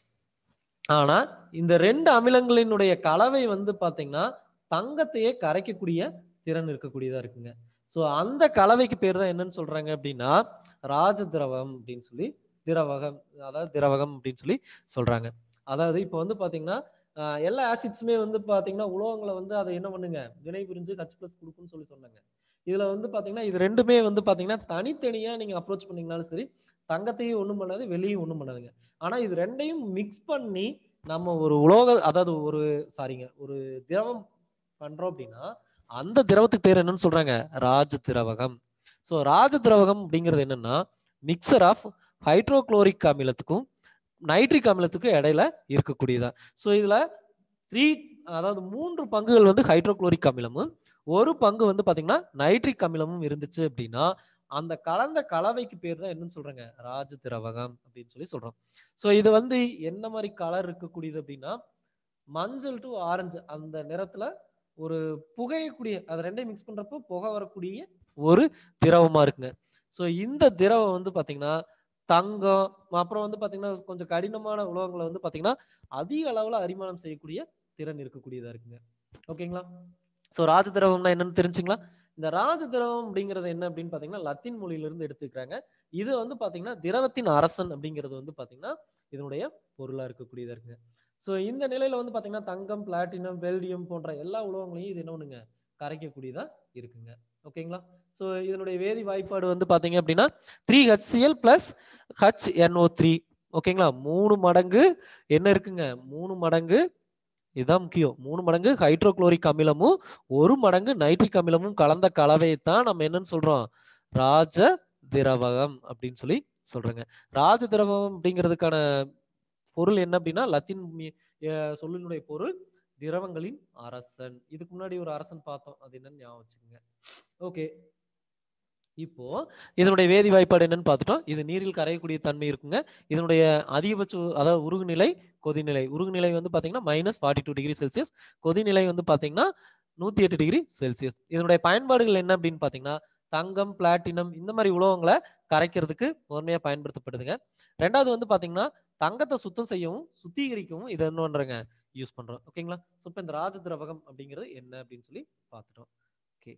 ஆனா இந்த ரெண்டு அமிலங்களினுடைய கலவை வந்து பாத்தீங்கன்னா தங்கத்தையே கரைக்கக்கூடிய திறன் இருக்கக்கூடியதா இருக்குங்க சோ அந்த கலவைக்கு பேர் தான் என்னன்னு சொல்றாங்க அப்படின்னா ராஜ திரவம் அப்படின்னு சொல்லி திரவகம் அதாவது திரவகம் அப்படின்னு சொல்லி சொல்றாங்க அதாவது இப்போ வந்து பாத்தீங்கன்னா ஆஹ் எல்லா ஆசிட்ஸுமே வந்து பாத்தீங்கன்னா உலோகங்களை வந்து அதை என்ன பண்ணுங்க வினை புரிஞ்சு ஹச் பிளஸ் கொடுக்குன்னு சொல்லி சொன்னாங்க இதுல வந்து பாத்தீங்கன்னா இது ரெண்டுமே வந்து பாத்தீங்கன்னா தனித்தனியா நீங்க அப்ரோச் பண்ணீங்கனாலும் சரி தங்கத்தையும் ஒண்ணும் பண்ணாது வெளியும் ஒண்ணும் பண்ணாதுங்க ஆனா இது ரெண்டையும் மிக்ஸ் பண்ணி நம்ம ஒரு உலோக அதாவது ஒரு சாரிங்க ஒரு திரவம் பண்றோம் அப்படின்னா அந்த திரவத்துக்கு பேர் என்னன்னு சொல்றாங்க ராஜ திரவகம் ஸோ ராஜ திரவகம் அப்படிங்கிறது என்னன்னா மிக்சர் ஆஃப் ஹைட்ரோகுளோரிக் அமிலத்துக்கும் நைட்ரிக் அமிலத்துக்கும் இடையில இருக்கக்கூடியதா ஸோ இதுல த்ரீ அதாவது மூன்று பங்குகள் வந்து ஹைட்ரோகுளோரிக் அமிலமும் ஒரு பங்கு வந்து பாத்தீங்கன்னா நைட்ரிக் அமிலமும் இருந்துச்சு அப்படின்னா அந்த கலந்த கலவைக்கு பேர் தான் என்னன்னு சொல்றாங்க ராஜ திரவகம் அப்படின்னு சொல்லி சொல்றோம் ஸோ இது வந்து என்ன மாதிரி கலர் இருக்கக்கூடியது அப்படின்னா மஞ்சள் டு ஆரஞ்சு அந்த நிறத்துல ஒரு புகையக்கூடிய அது ரெண்டையும் மிக்ஸ் பண்றப்போ புகை வரக்கூடிய ஒரு திரவமா இருக்குங்க ஸோ இந்த திரவம் வந்து பாத்தீங்கன்னா தங்கம் அப்புறம் வந்து பாத்தீங்கன்னா கொஞ்சம் கடினமான உலோகங்களை வந்து பாத்தீங்கன்னா அதிக அளவுல அரிமானம் செய்யக்கூடிய திறன் இருக்கக்கூடியதா இருக்குங்க ஓகேங்களா ஸோ ராஜ திரவம்னா என்னன்னு தெரிஞ்சுங்களா இந்த ராஜ திரவம் அப்படிங்கிறது என்ன அப்படின்னு பாத்தீங்கன்னா லத்தீன் மொழியிலிருந்து எடுத்துக்கிறாங்க இது வந்து பாத்தீங்கன்னா திரவத்தின் அரசன் அப்படிங்கிறது வந்து பாத்தீங்கன்னா இதனுடைய பொருளா இருக்கக்கூடியதா இருக்குங்க ஸோ இந்த நிலையில வந்து பாத்தீங்கன்னா தங்கம் பிளாட்டினம் வெல்டியம் போன்ற எல்லா உலோகங்களையும் இது என்ன பண்ணுங்க கரைக்கக்கூடியதா இருக்குங்க ஓகேங்களா ஸோ இதனுடைய வேதி வாய்ப்பாடு வந்து பாத்தீங்க அப்படின்னா three HCl plus H NO three ஓகேங்களா மூணு மடங்கு என்ன இருக்குங்க மூணு மடங்கு இதுதான் முக்கியம் மூணு மடங்கு ஹைட்ரோகுளோரிக் அமிலமும் ஒரு மடங்கு நைட்ரிக் அமிலமும் கலந்த கலவையை தான் நம்ம என்னன்னு சொல்றோம் ராஜ திரவகம் அப்படின்னு சொல்லி சொல்றேங்க ராஜ திரவம் அப்படிங்கிறதுக்கான பொருள் என்ன அப்படின்னா லத்தீன் மீ- அஹ் சொல்லினுடைய பொருள் திரவங்களின் அரசன் இதுக்கு முன்னாடி ஒரு அரசன் பார்த்தோம் அது என்னன்னு ஞாபகம் வச்சுக்கோங்க ஓகே இப்போ இதனுடைய வேதி வாய்ப்பாடு என்னன்னு பார்த்துட்டோம் இது நீரில் கரையக்கூடிய தன்மை இருக்குங்க இதனுடைய அதிகபட்ச உ- அதாவது உருகுநிலை கொதிநிலை உருகுநிலை வந்து பாத்தீங்கன்னா minus forty two degree Celsius கொதிநிலை வந்து பாத்தீங்கன்னா நூத்தி எட்டு டிகிரி செல்சியஸ் இதனுடைய பயன்பாடுகள் என்ன அப்படின்னு பாத்தீங்கன்னா தங்கம் பிளாட்டினம் இந்த மாதிரி உலோகங்களை கரைக்கிறதுக்கு முதன்மையா பயன்படுத்தப்படுதுங்க ரெண்டாவது வந்து பாத்தீங்கன்னா தங்கத்தை சுத்தம் செய்யவும் சுத்திகரிக்கவும் இதை என்ன பண்றாங்க யூஸ் பண்றோம் ஓகேங்களா ஸோ இப்போ இந்த ராஜ திரவகம் அப்படிங்கிறது என்ன அப்படின்னு சொல்லி பார்த்துட்டோம் ஓகே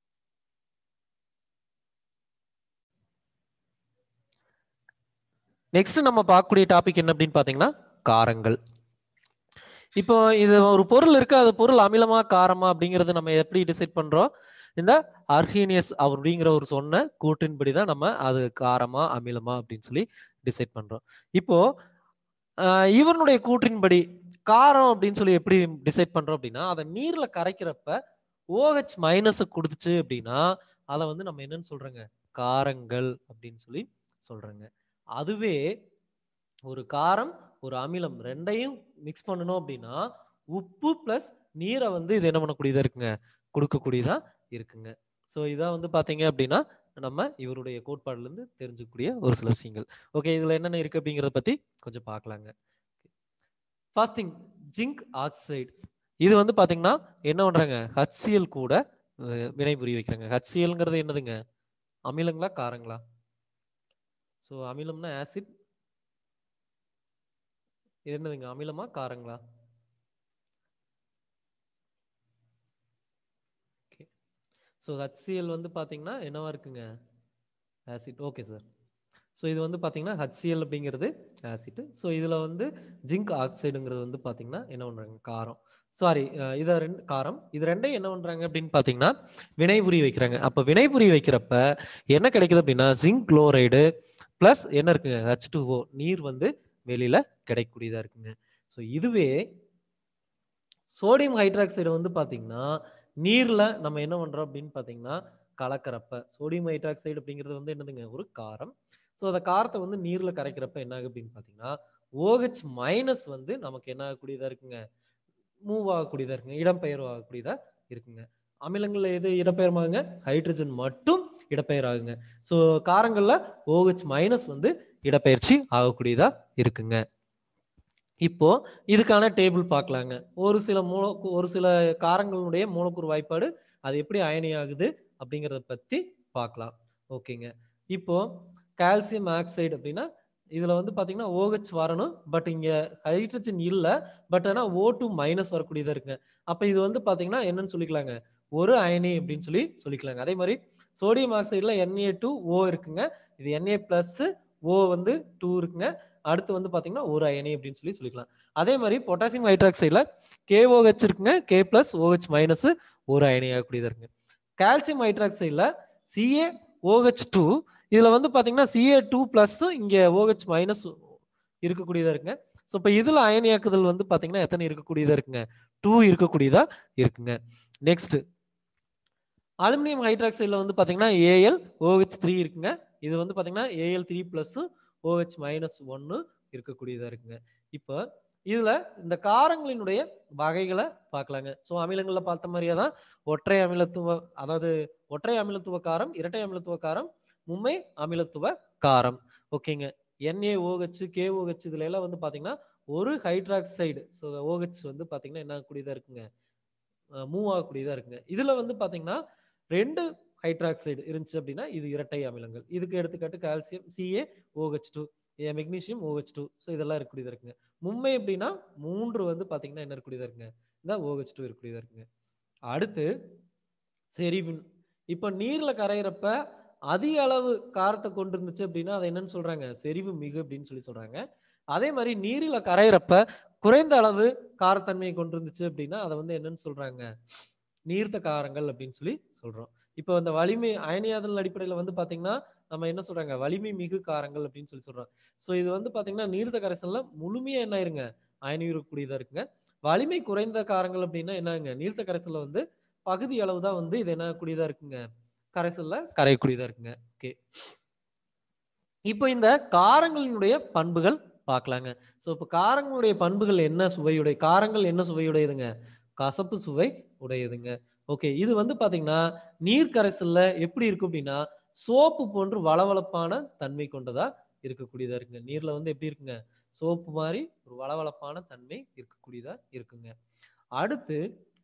நெக்ஸ்ட் நம்ம பார்க்கக்கூடிய டாபிக் என்ன அப்படின்னு பாத்தீங்கன்னா காரங்கள் இப்போ இது ஒரு பொருள் இருக்கு அது பொருள் அமிலமா காரமா அப்படிங்கறது நம்ம எப்படி டிசைட் பண்றோம் இந்த அர்ஹீனியஸ் அப்படிங்கிற ஒரு சொன்ன கூற்றின்படி தான் நம்ம அது காரமா அமிலமா அப்படின்னு சொல்லி டிசைட் பண்றோம் இப்போ ஆஹ் இவனுடைய கூற்றின்படி காரம் அப்படின்னு சொல்லி எப்படி டிசைட் பண்றோம் அப்படின்னா அதை நீர்ல கரைக்கிறப்ப OH மைனஸை கொடுத்துச்சு அப்படின்னா அதை வந்து நம்ம என்னன்னு சொல்றோங்க காரங்கள் அப்படின்னு சொல்லி சொல்றோங்க அதுவே ஒரு காரம் ஒரு அமிலம் ரெண்டையும் மிக்ஸ் பண்ணணும் அப்படின்னா உப்பு பிளஸ் நீரை வந்து இது என்ன பண்ணக்கூடியதா இருக்குங்க கொடுக்கக்கூடியதா இருக்குங்க ஸோ இதான் வந்து பாத்தீங்க அப்படின்னா நம்ம இவருடைய கோட்பாடுல இருந்து தெரிஞ்சுக்கக்கூடிய ஒரு சில விஷயங்கள் ஓகே இதுல என்னென்ன இருக்கு அப்படிங்கறத பத்தி கொஞ்சம் பார்க்கலாங்க ஃபர்ஸ்ட் திங் ஜிங்க் ஆக்சைடு இது வந்து பாத்தீங்கன்னா என்ன பண்றாங்க HCl கூட அஹ், வினை புரிய வைக்கிறாங்க HClங்கிறது என்னதுங்க அமிலங்களா காரங்களா ஸோ அமிலம்னா ஆசிட் இது என்னதுங்க அமிலமா காரங்களா ஓகே ஸோ HCl வந்து பாத்தீங்கன்னா என்னவா இருக்குங்க ஆசிட் ஓகே சார் ஸோ இது வந்து பாத்தீங்கன்னா HCl அப்படிங்கிறது ஆசிட் ஸோ இதுல வந்து ஜிங்க் ஆக்சைடுங்கிறது வந்து பாத்தீங்கன்னா என்ன பண்றாங்க காரம் சாரி இத ரெண்டு காரம் இது ரெண்டையும் என்ன பண்றாங்க அப்படின்னு பாத்தீங்கன்னா வினைபுரி வைக்கிறாங்க அப்ப வினைபுரி வைக்கிறப்ப என்ன கிடைக்குது அப்படின்னா ஜிங்க் குளோரைடு பிளஸ் என்ன இருக்குங்க ஹச் டூஓ நீர் வந்து வெளியில கிடைக்கக்கூடியதா இருக்குங்க ஸோ இதுவே சோடியம் ஹைட்ராக்சைடு வந்து பாத்தீங்கன்னா நீர்ல நம்ம என்ன பண்றோம் அப்படின்னு பாத்தீங்கன்னா கலக்கிறப்ப சோடியம் ஹைட்ராக்சைடு அப்படிங்கிறது வந்து என்னதுங்க ஒரு காரம் ஸோ அந்த காரத்தை வந்து நீர்ல கரைக்கிறப்ப என்ன ஆகுது அப்படின்னு பாத்தீங்கன்னா ஓஹெச் மைனஸ் வந்து நமக்கு என்ன ஆகக்கூடியதா இருக்குங்க மூவ் ஆகக்கூடியதா இருக்குங்க இடம்பெயர்வு ஆகக்கூடியதா இருக்குங்க அமிலங்கள்ல எது இடம்பெயர்மாகுங்க ஹைட்ரஜன் மட்டும் இடப்பெயர் ஆகுங்க ஸோ காரங்கள்ல OH மைனஸ் வந்து இடப்பெயர்ச்சி ஆகக்கூடியதா இருக்குங்க இப்போ இதுக்கான டேபிள் பார்க்கலாங்க ஒரு சில மூல ஒரு சில காரங்களுடைய மூலக்கூறு வாய்ப்பாடு அது எப்படி அயனி ஆகுது அப்படிங்கிறத பத்தி பார்க்கலாம் ஓகேங்க இப்போ கால்சியம் ஆக்சைடு அப்படின்னா இதுல வந்து பாத்தீங்கன்னா OH வரணும் பட் இங்க ஹைட்ரஜன் இல்ல பட் ஆனா ஓ டூ மைனஸ் வரக்கூடியதா இருக்குங்க அப்ப இது வந்து பாத்தீங்கன்னா என்னன்னு சொல்லிக்கலாங்க ஒரு அயனி அப்படின்னு சொல்லி சொல்லிக்கலாங்க அதே மாதிரி சோடியம் ஆக்சைடுல NA டூ ஓ இருக்குங்க இது NA பிளஸ் ஓ வந்து டூ இருக்குங்க அடுத்து வந்து பாத்தீங்கன்னா ஒரு அயனி அப்படின்னு சொல்லி சொல்லிக்கலாம் அதே மாதிரி பொட்டாசியம் ஹைட்ராக்சைடுல KOH இருக்குங்க கே பிளஸ் OH மைனஸ் ஒரு அயனி ஆகக்கூடியதா இருக்குங்க கால்சியம் ஹைட்ராக்சைடுல சிஏ OH டூ இதுல வந்து பாத்தீங்கன்னா சிஏ டூ பிளஸ் இங்க OH மைனஸ் இருக்கக்கூடியதா இருக்குங்க ஸோ இப்போ இதுல அயனியாக்குதல் வந்து பாத்தீங்கன்னா எத்தனை இருக்கக்கூடியதா இருக்குங்க டூ இருக்கக்கூடியதா இருக்குங்க நெக்ஸ்ட் அலுமினியம் ஹைட்ராக்சைடுல வந்து பாத்தீங்கன்னா ஏஎல் OH த்ரீ இருக்குங்க இது வந்து பாத்தீங்கன்னா Al three plus OH minus ஒன்னு இருக்கக்கூடியதா இருக்குங்க இப்போ இதுல இந்த காரங்களினுடைய வகைகளை பார்க்கலாங்க ஸோ அமிலங்கள்ல பார்த்த மாதிரியே தான் ஒற்றை அமிலத்துவ அதாவது ஒற்றை அமிலத்துவ காரம் இரட்டை அமிலத்துவ காரம் மும்மை அமிலத்துவ காரம் ஓகேங்க NaOH KOH இதுல எல்லாம் வந்து பாத்தீங்கன்னா ஒரு ஹைட்ராக்சைடு ஸோ OH வந்து பாத்தீங்கன்னா என்ன ஆகக்கூடியதா இருக்குங்க மூவ் ஆகக்கூடியதா இருக்குங்க இதுல வந்து பாத்தீங்கன்னா ரெண்டு ஹைட்ராக்சைடு இருந்துச்சு அப்படின்னா இது இரட்டை அமிலங்கள் இதுக்கு எடுத்துக்காட்டு calcium Ca OH two magnesium OH two so இதெல்லாம் இருக்கக்கூடியதா இருக்குங்க மும்மை அப்படின்னா மூன்று வந்து பாத்தீங்கன்னா என்ன இருக்கக்கூடியதா இருக்குங்க இந்த ஓஹெச் டூ இருக்கக்கூடியதா இருக்குங்க அடுத்து செரிவின் இப்போ நீர்ல கரையிறப்ப அதிக அளவு காரத்தை கொண்டு இருந்துச்சு அப்படின்னா அதை என்னன்னு சொல்றாங்க செறிவு மிகு அப்படின்னு சொல்லி சொல்றாங்க அதே மாதிரி நீரில கரையிறப்ப குறைந்த அளவு காரத்தன்மையை கொண்டு இருந்துச்சு அப்படின்னா அதை வந்து என்னன்னு சொல்றாங்க நீர்த்த காரங்கள் அப்படின்னு சொல்லி சொல்றோம் இப்போ இந்த வலிமை அயனியாதல் அடிப்படையில் வந்து பாத்தீங்கன்னா நம்ம என்ன சொல்றாங்க வலிமை மிகு காரங்கள் அப்படின்னு சொல்லி சொல்றோம் ஸோ இது வந்து பாத்தீங்கன்னா நீர்த்த கரைசல்ல முழுமையா என்ன ஆயிருங்க அயனியுறக்கூடியதா இருக்குங்க வலிமை குறைந்த காரங்கள் அப்படின்னா என்னங்க நீர்த்த கரைசல்ல வந்து பகுதி அளவு தான் வந்து இது என்ன கூடியதா இருக்குங்க கரைசல்ல கரையக்கூடியதா இருக்குங்க ஓகே இப்போ இந்த காரங்களினுடைய பண்புகள் பார்க்கலாங்க ஸோ இப்போ காரங்களுடைய பண்புகள் என்ன சுவையுடைய காரங்கள் என்ன சுவையுடையதுங்க கசப்பு சுவை உடையதுங்க ஓகே இது வந்து பாத்தீங்கன்னா நீர் கரைசல்ல எப்படி இருக்கும் அப்படின்னா சோப்பு போன்று வளவளப்பான தன்மை கொண்டதா இருக்கக்கூடியதா இருக்குங்க நீர்ல வந்து எப்படி இருக்குங்க சோப்பு மாதிரி ஒரு வளவளப்பான தன்மை இருக்கக்கூடியதா இருக்குங்க அடுத்து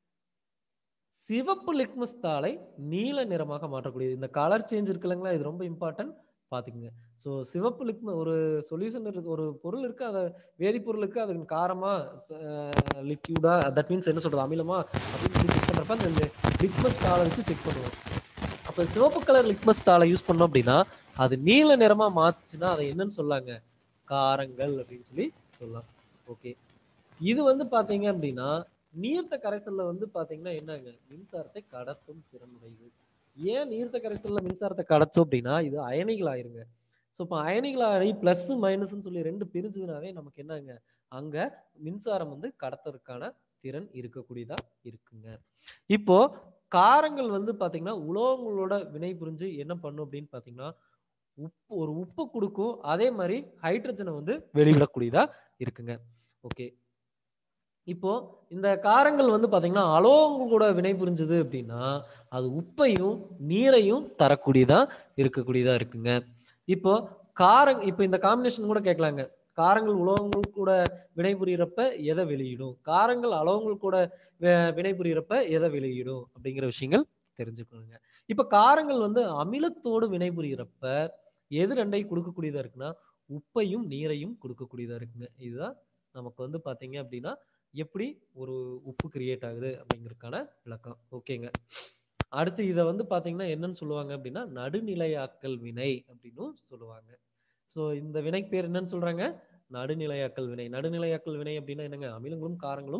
சிவப்பு லிக்மஸ் தாளை நீல நிறமாக மாற்றக்கூடியது இந்த கலர் சேஞ்ச் இருக்குல்லங்களா இது ரொம்ப இம்பார்ட்டன்ட் பாத்துக்குங்க ஸோ சிவப்பு லிக்ம ஒரு சொல்யூஷன் இருக்கு ஒரு பொருள் இருக்கு அதை வேதிப்பொருளுக்கு அது காரமா லிக்யூடா தட் மீன்ஸ் என்ன சொல்றது அமிலமா அப்படின்னு சொல்லி செக் பண்றப்ப அந்த லிக்மஸ் தாளை வச்சு செக் பண்ணுவோம் அப்ப சிவப்பு கலர் லிக்மஸ் தாளை யூஸ் பண்ணோம் அப்படின்னா அது நீல நிறமா மாத்துச்சுன்னா அதை என்னன்னு சொல்லாங்க காரங்கள் அப்படின்னு சொல்லி சொல்லலாம் ஓகே இது வந்து பாத்தீங்க அப்படின்னா நீர்த்த கரைசல்ல வந்து பாத்தீங்கன்னா என்னங்க மின்சாரத்தை கடத்தும் திறனுடையது ஏன் நீர்த்த கரைசல்ல மின்சாரத்தை கடத்தும் அப்படின்னா இது அயனிகள் ஆயிருங்க ஸோ இப்போ அயனிகள் ஆகி பிளஸ் மைனஸ்ன்னு சொல்லி ரெண்டு பிரிஞ்சதுனாவே நமக்கு என்னங்க அங்க மின்சாரம் வந்து கடத்துறதுக்கான திறன் இருக்கக்கூடியதா இருக்குங்க இப்போ காரங்கள் வந்து பாத்தீங்கன்னா உலோகங்களோட வினை புரிஞ்சு என்ன பண்ணும் அப்படின்னு பாத்தீங்கன்னா உப்பு ஒரு உப்பு கொடுக்கும் அதே மாதிரி ஹைட்ரஜனை வந்து வெளிவிடக்கூடியதா இருக்குங்க ஓகே இப்போ இந்த காரங்கள் வந்து பாத்தீங்கன்னா அலோகங்கள் கூட வினை புரிஞ்சது அப்படின்னா அது உப்பையும் நீரையும் தரக்கூடியதா இருக்கக்கூடியதா இருக்குங்க இப்போ காரங் இப்போ இந்த காம்பினேஷன் கூட கேட்கலாங்க காரங்கள் உலோகங்கள் கூட வினை புரியறப்ப எதை வெளியிடும் காரங்கள் அலோகங்கள் கூட வினை புரியறப்ப எதை வெளியிடும் அப்படிங்கிற விஷயங்கள் தெரிஞ்சுக்கணுங்க இப்ப காரங்கள் வந்து அமிலத்தோடு வினை புரியறப்ப எது ரெண்டையும் கொடுக்கக்கூடியதா இருக்குன்னா உப்பையும் நீரையும் கொடுக்கக்கூடியதா இருக்குங்க இதுதான் நமக்கு வந்து பாத்தீங்க அப்படின்னா எப்படி ஒரு உப்பு கிரியேட் ஆகுது அப்படிங்கறதுக்கான விளக்கம் ஓகேங்க அடுத்து இதை வந்து பாத்தீங்கன்னா என்னன்னு சொல்லுவாங்க அப்படின்னா நடுநிலையாக்கல் வினை அப்படின்னு சொல்லுவாங்க ஸோ இந்த வினை பேர் என்னன்னு சொல்றாங்க நடுநிலையாக்கல் வினை நடுநிலையாக்கல் வினை அப்படின்னா என்னங்க அமிலங்களும் காரங்களும்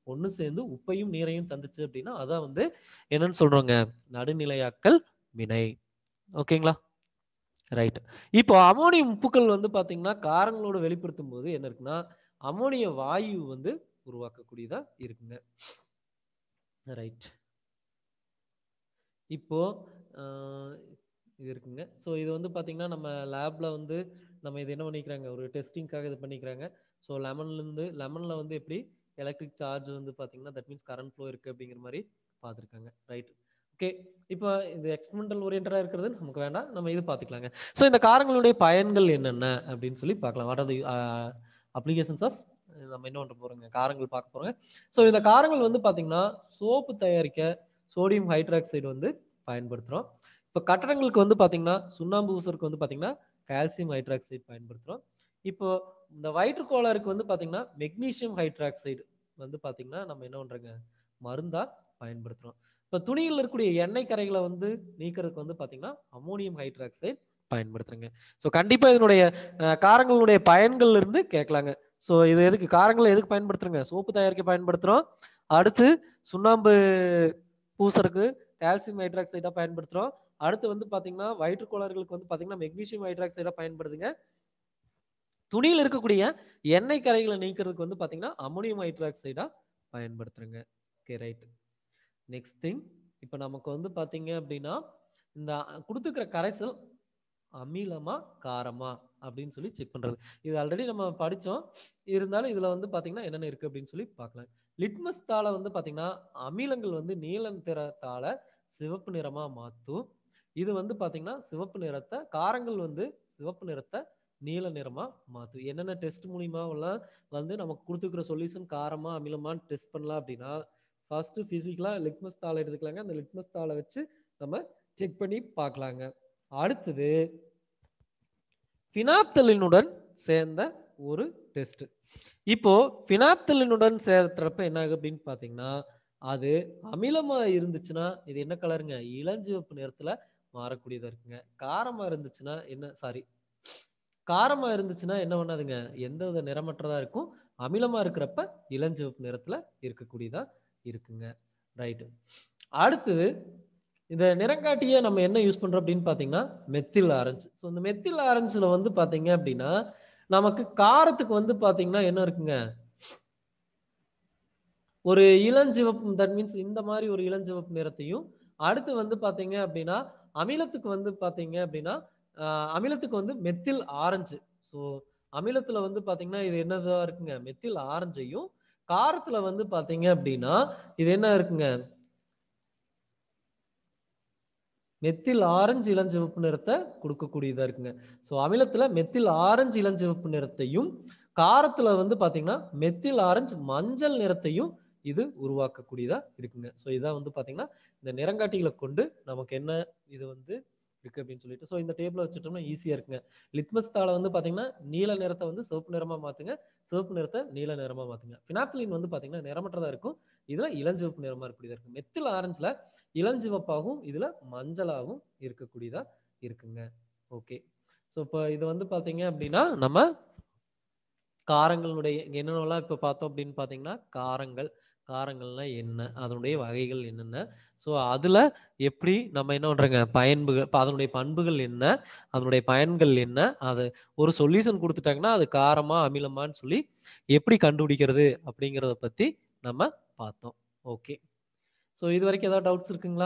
ஒண்ணு சேர்ந்து உப்பையும் நீரையும் தந்துச்சு அப்படின்னா அதான் வந்து என்னன்னு சொல்றோங்க நடுநிலையாக்கல் வினை ஓகேங்களா ரைட் இப்போ அமோனியம் உப்புக்கள் வந்து பாத்தீங்கன்னா காரங்களோட வெளிப்படுத்தும் போது என்ன இருக்குன்னா அமோனிய வாயு வந்து உருவாக்கக்கூடியதா இருக்குங்க ரைட் இப்போ ஆஹ், இது இருக்குங்க ஸோ இது வந்து பாத்தீங்கன்னா நம்ம லேப்ல வந்து நம்ம இது என்ன பண்ணிக்கிறாங்க ஒரு டெஸ்டிங்காக இது பண்ணிக்கிறாங்க ஸோ லெமன்லேருந்து லெமனில் வந்து எப்படி எலக்ட்ரிக் சார்ஜ் வந்து பார்த்தீங்கன்னா தட் மீன்ஸ் கரண்ட் ஃப்ளோ இருக்குது அப்படிங்கிற மாதிரி பார்த்துருக்காங்க ரைட் ஓகே இப்போ இது எக்ஸ்பெரிமெண்டல் ஓரியன்டாக இருக்கிறது நமக்கு வேண்டாம் நம்ம இது பார்த்துக்கலாங்க ஸோ இந்த காரங்களுடைய பயன்கள் என்னென்ன அப்படின்னு சொல்லி பார்க்கலாம் what are the applications of நம்ம என்ன பண்ண போகிறோங்க காரங்கள் பார்க்க போகிறோங்க ஸோ இந்த காரங்கள் வந்து பார்த்தீங்கன்னா சோப்பு தயாரிக்க சோடியம் ஹைட்ராக்சைடு வந்து பயன்படுத்துகிறோம் இப்போ கட்டடங்களுக்கு வந்து பார்த்தீங்கன்னா சுண்ணாம்பு ஊசருக்கு வந்து பார்த்தீங்கன்னா கால்சியம் ஹைட்ராக்சைடு பயன்படுத்துகிறோம் இப்போ இந்த வயிற்று கோளாறுக்கு வந்து பார்த்தீங்கன்னா மெக்னீசியம் ஹைட்ராக்சைடு வந்து பார்த்தீங்கன்னா நம்ம என்ன பண்ணுறோங்க மருந்தா பயன்படுத்துகிறோம் இப்போ துணியில் இருக்கக்கூடிய எண்ணெய் கரைகளை வந்து நீக்கிறதுக்கு வந்து பார்த்தீங்கன்னா அமோனியம் ஹைட்ராக்சைடு பயன்படுத்துறேங்க ஸோ கண்டிப்பாக இதனுடைய அஹ், காரங்களுடைய பயன்கள் இருந்து கேட்கலாங்க ஸோ இது எதுக்கு காரங்களை எதுக்கு பயன்படுத்துறோங்க சோப்பு தயாரிக்க பயன்படுத்துகிறோம் அடுத்து சுண்ணாம்பு பூசருக்கு கால்சியம் ஹைட்ராக்சைடாக பயன்படுத்துகிறோம் அடுத்து வந்து பார்த்தீங்கன்னா வயிற்று கோளாறுகளுக்கு வந்து பார்த்தீங்கன்னா மெக்னீசியம் ஹைட்ராக்சைடாக பயன்படுதுங்க துணியில் இருக்கக்கூடிய எண்ணெய் கரைகளை நீக்கிறதுக்கு வந்து பார்த்தீங்கன்னா அமோனியம் ஹைட்ராக்சைடாக பயன்படுத்துறேங்க ஓகே ரைட் நெக்ஸ்ட் திங் இப்போ நமக்கு வந்து பார்த்தீங்க அப்படின்னா இந்த கொடுத்துக்கிற கரைசல் அமிலமா காரமா அப்படின்னு சொல்லி செக் பண்றது இது ஆல்ரெடி நம்ம படிச்சோம் இருந்தாலும் இதுல வந்து பாத்தீங்கன்னா என்னென்ன இருக்கு அப்படின்னு சொல்லி பார்க்கலாம் லிட்மஸ் தாளை வந்து பாத்தீங்கன்னா அமிலங்கள் வந்து நீல நிறத்தால சிவப்பு நிறமா மாத்தும் இது வந்து பாத்தீங்கன்னா சிவப்பு நிறத்தை காரங்கள் வந்து சிவப்பு நிறத்தை நீல நிறமா மாத்தும் என்னென்ன டெஸ்ட் மூலியமா எல்லாம் வந்து நமக்கு கொடுத்துருக்கிற சொல்யூஷன் காரமா அமிலமான்னு டெஸ்ட் பண்ணலாம் அப்படின்னா ஃபர்ஸ்ட் பிசிக்கலா லிட்மஸ் தாளை எடுத்துக்கலாங்க அந்த லிட்மஸ் தாளை வச்சு நம்ம செக் பண்ணி பார்க்கலாங்க அடுத்தது பினாப்தலினுடன் சேர்ந்த ஒரு டெஸ்ட் இப்போ பினாப்தலினுடன் சேர்த்துறப்ப என்ன ஆகும் அப்படின்னு பாத்தீங்கன்னா அது அமிலமா இருந்துச்சுன்னா இது என்ன கலருங்க இளஞ்சிவப்பு நிறத்துல மாறக்கூடியதா இருக்குங்க காரமா இருந்துச்சுன்னா என்ன சாரி காரமா இருந்துச்சுன்னா என்ன பண்ணாதுங்க எந்த வித நிறமற்றதா இருக்கும் அமிலமா இருக்கிறப்ப இளஞ்சிவப்பு நிறத்துல இருக்கக்கூடியதா இருக்குங்க ரைட்டு அடுத்தது இந்த நிறங்காட்டியை நம்ம என்ன யூஸ் பண்றோம் அப்படின்னு பாத்தீங்கன்னா மெத்தில் ஆரஞ்சு ஸோ இந்த மெத்தில் ஆரஞ்சுல வந்து பாத்தீங்க அப்படின்னா நமக்கு காரத்துக்கு வந்து பாத்தீங்கன்னா என்ன இருக்குங்க ஒரு இளஞ்சிவப்பு தட் மீன்ஸ் இந்த மாதிரி ஒரு இளஞ்சிவப்பு நிறத்தையும் அடுத்து வந்து பாத்தீங்க அப்படின்னா அமிலத்துக்கு வந்து பாத்தீங்க அப்படின்னா ஆஹ் அமிலத்துக்கு வந்து மெத்தில் ஆரஞ்சு ஸோ அமிலத்துல வந்து பாத்தீங்கன்னா இது என்னதா இருக்குங்க மெத்தில் ஆரஞ்சையும் காரத்துல வந்து பாத்தீங்க அப்படின்னா இது என்ன இருக்குங்க மெத்தில் ஆரஞ்சு இளஞ்சிவப்பு நிறத்தை கொடுக்கக்கூடியதா இருக்குங்க ஸோ அமிலத்துல மெத்தில் ஆரஞ்சு இளஞ்சிவப்பு நிறத்தையும் காரத்துல வந்து பாத்தீங்கன்னா மெத்தில் ஆரஞ்சு மஞ்சள் நிறத்தையும் இது உருவாக்கக்கூடியதா இருக்குங்க ஸோ இதான் வந்து பாத்தீங்கன்னா இந்த நிறங்காட்டிகளை கொண்டு நமக்கு என்ன இது வந்து இருக்கு அப்படின்னு சொல்லிட்டு ஸோ இந்த டேபிள வச்சுட்டோம்னா ஈஸியா இருக்குங்க லிட்மஸ் தாளை வந்து பாத்தீங்கன்னா நீல நிறத்தை வந்து சிவப்பு நிறமா மாத்துங்க சிவப்பு நிறத்தை நீல நிறமா மாத்துங்க பினாப்தலின் வந்து பாத்தீங்கன்னா நிறமற்றதா இருக்கும் இதுல இளஞ்சிவப்பு நிறமா இருக்கக்கூடியதா இருக்கு மெத்தில் ஆரஞ்சுல இளஞ்சிவப்பாகவும் இதுல மஞ்சளாகவும் இருக்கக்கூடியதா இருக்குங்க ஓகே ஸோ இப்போ இது வந்து பாத்தீங்க அப்படின்னா நம்ம காரங்களுடைய என்னென்னலாம் இப்போ பார்த்தோம் அப்படின்னு பார்த்தீங்கன்னா காரங்கள் காரங்கள்னா என்ன அதனுடைய வகைகள் என்னென்ன ஸோ அதில் எப்படி நம்ம என்ன பண்ணுறோங்க பயன்புகள் இப்போ அதனுடைய பண்புகள் என்ன அதனுடைய பயன்கள் என்ன அது ஒரு சொல்யூஷன் கொடுத்துட்டாங்கன்னா அது காரமா அமிலமான்னு சொல்லி எப்படி கண்டுபிடிக்கிறது அப்படிங்கிறத பற்றி நம்ம பார்த்தோம் ஓகே ஸோ இது வரைக்கும் ஏதாவது டவுட்ஸ் இருக்குங்களா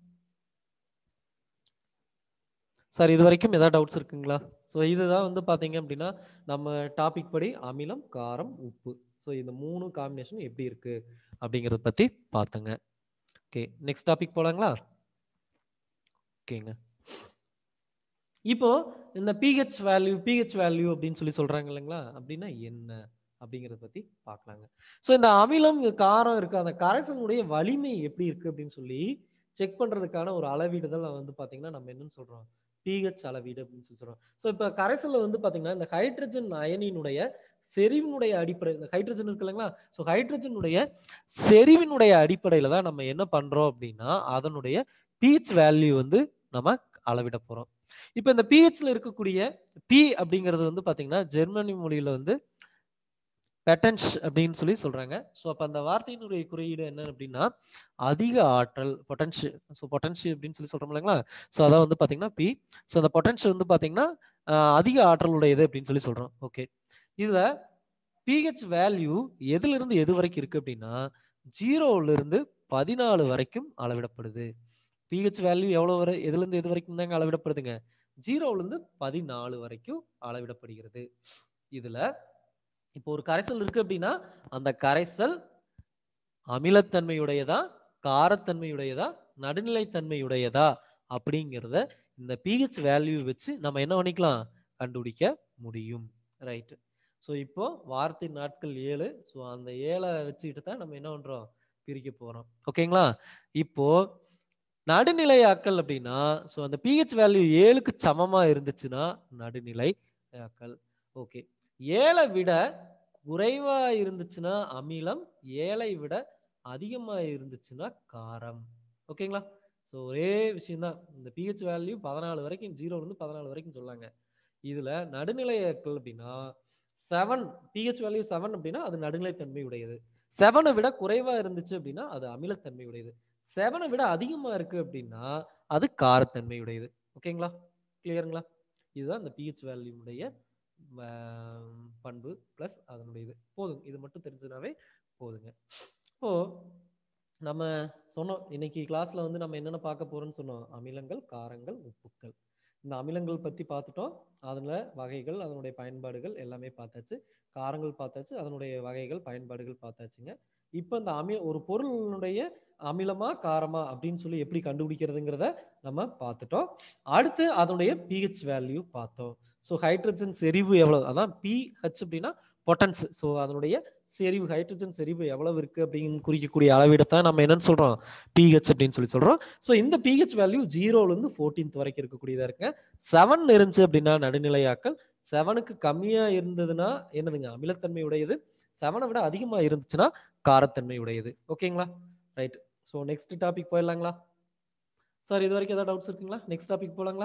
சார் இது வரைக்கும் ஏதாவது டவுட்ஸ் இருக்குங்களா ஸோ இதுதான் வந்து பார்த்தீங்க அப்படின்னா நம்ம டாபிக் படி அமிலம் காரம் உப்பு ஸோ இந்த மூணு காம்பினேஷன் எப்படி இருக்கு அப்படிங்கிறத பற்றி பார்த்துங்க ஓகே நெக்ஸ்ட் டாபிக் போலாங்களா ஓகேங்க இப்போ இந்த பிஹெச் வேல்யூ பிஹெச் வேல்யூ அப்படின்னு சொல்லி சொல்றாங்க இல்லைங்களா அப்படின்னா என்ன அப்படிங்கிறத பத்தி பார்க்கலாங்க ஸோ இந்த அமிலம் இந்த காரம் இருக்கு அந்த கரைசலுடைய வலிமை எப்படி இருக்கு அப்படின்னு சொல்லி செக் பண்றதுக்கான ஒரு அளவீடுதல் வந்து பாத்தீங்கன்னா நம்ம என்னன்னு சொல்றோம் பிஹெச் அளவீடு அப்படின்னு சொல்லி சொல்றோம் ஸோ இப்போ கரைசல்ல வந்து பாத்தீங்கன்னா இந்த ஹைட்ரஜன் அயனினுடைய செறிவினுடைய அடிப்படை இந்த ஹைட்ரஜன் இருக்கு இல்லைங்களா ஸோ ஹைட்ரஜனுடைய செறிவினுடைய அடிப்படையில தான் நம்ம என்ன பண்றோம் அப்படின்னா அதனுடைய பிஹெச் வேல்யூ வந்து நம்ம அளவிட போறோம் இப்போ இந்த பிஹெச்ல இருக்கக்கூடிய பி அப்படிங்கிறது வந்து பாத்தீங்கன்னா ஜெர்மனி மொழியில வந்து பெட்டன்ஸ் அப்படின்னு சொல்லி சொல்றாங்க ஸோ அப்போ அந்த வார்த்தையினுடைய குறியீடு என்ன அப்படின்னா அதிக ஆற்றல் பொட்டன்ஷியல் ஸோ பொட்டன்ஷியல் அப்படின்னு சொல்லி சொல்றோம் இல்லைங்களா ஸோ அதான் வந்து பார்த்தீங்கன்னா பி ஸோ அந்த பொட்டன்ஷியல் வந்து பார்த்தீங்கன்னா ஆஹ் அதிக ஆற்றல் உடையது அப்படின்னு சொல்லி சொல்றோம் ஓகே இதுல பிஹெச் வேல்யூ எதுல இருந்து எது வரைக்கும் இருக்கு அப்படின்னா ஜீரோல இருந்து பதினாலு வரைக்கும் அளவிடப்படுது பிஹெச் வேல்யூ எவ்வளவு வரை எதுல இருந்து எது வரைக்கும் தாங்க அளவிடப்படுதுங்க ஜீரோல இருந்து பதினாலு வரைக்கும் அளவிடப்படுகிறது இதுல இப்போ ஒரு கரைசல் இருக்கு அப்படின்னா அந்த கரைசல் அமிலத்தன்மையுடையதா காரத்தன்மையுடையதா நடுநிலைத்தன்மையுடையதா அப்படிங்கிறத இந்த பிஹெச் வேல்யூ வச்சு நம்ம என்ன பண்ணிக்கலாம் கண்டுபிடிக்க முடியும் ரைட் ஸோ இப்போ வார்த்தை நாட்கள் ஏழு ஸோ அந்த ஏழை வச்சுக்கிட்டு தான் நம்ம என்ன பண்றோம் பிரிக்க போறோம் ஓகேங்களா இப்போ நடுநிலையாக்கல் அப்படின்னா ஸோ அந்த பிஹெச் வேல்யூ ஏழுக்கு சமமா இருந்துச்சுன்னா நடுநிலை ஆக்கல் ஓகே ஏழை விட குறைவா இருந்துச்சுன்னா அமிலம் ஏழை விட அதிகமா இருந்துச்சுன்னா காரம் ஓகேங்களா ஸோ ஒரே விஷயம்தான் இந்த பிஹெச் வேல்யூ பதினாலு வரைக்கும் ஜீரோ இருந்து பதினாலு வரைக்கும் சொல்லாங்க இதுல நடுநிலையாக்கல் அப்படின்னா செவன் பிஹெச் வேல்யூ செவன் அப்படின்னா அது நடுநிலைத்தன்மை உடையது செவனை விட குறைவா இருந்துச்சு அப்படின்னா அது அமிலத்தன்மை உடையது செவனை விட அதிகமா இருக்கு அப்படின்னா அது காரத்தன்மை உடையது ஓகேங்களா கிளியருங்களா இதுதான் இந்த பிஹெச் வேல்யூடைய பண்பு ப்ளஸ் அதனுடையது போதும் இது மட்டும் தெரிஞ்சதுனாவே போதுங்க இப்போ நம்ம சொன்னோம் இன்னைக்கு கிளாஸ்ல வந்து நம்ம என்னென்ன பார்க்க போறோம்னு சொன்னோம் அமிலங்கள் காரங்கள் உப்புக்கள் இந்த அமிலங்கள் பத்தி பார்த்துட்டோம் அதுல வகைகள் அதனுடைய பயன்பாடுகள் எல்லாமே பார்த்தாச்சு காரங்கள் பார்த்தாச்சு அதனுடைய வகைகள் பயன்பாடுகள் பார்த்தாச்சுங்க இப்போ இந்த அமி ஒரு பொருளினுடைய அமிலமா காரமா அப்படின்னு சொல்லி எப்படி கண்டுபிடிக்கிறதுங்கிறத நம்ம பார்த்துட்டோம் அடுத்து அதனுடைய பிஹெச் வேல்யூ பார்த்தோம் ஸோ ஹைட்ரஜன் செறிவு எவ்வளவு அதான் பிஹெச் அப்படின்னா பொட்டன்ஸ் ஸோ அதனுடைய செறிவு ஹைட்ரஜன் செறிவு எவ்வளவு இருக்கு அப்படின்னு குறிக்கக்கூடிய அளவீடத்தான் நம்ம என்னன்னு சொல்றோம் பிஹெச் அப்படின்னு சொல்லி சொல்றோம் ஸோ இந்த பிஹெச் வேல்யூ ஜீரோல இருந்து ஃபோர்டீன்த் வரைக்கும் இருக்கக்கூடியதா இருக்குங்க செவன் இருந்துச்சு அப்படின்னா நடுநிலையாக்கல் செவனுக்கு கம்மியா இருந்ததுன்னா என்னதுங்க அமிலத்தன்மை உடையது செவனை விட அதிகமா இருந்துச்சுன்னா காரத்தன்மை உடையது ஓகேங்களா ரைட் ஸோ நெக்ஸ்ட் டாபிக் போயிடலாங்களா சார் இது வரைக்கும் ஏதாவது டவுட்ஸ் இருக்குங்களா நெக்ஸ்ட் டாபிக் போலாங்களா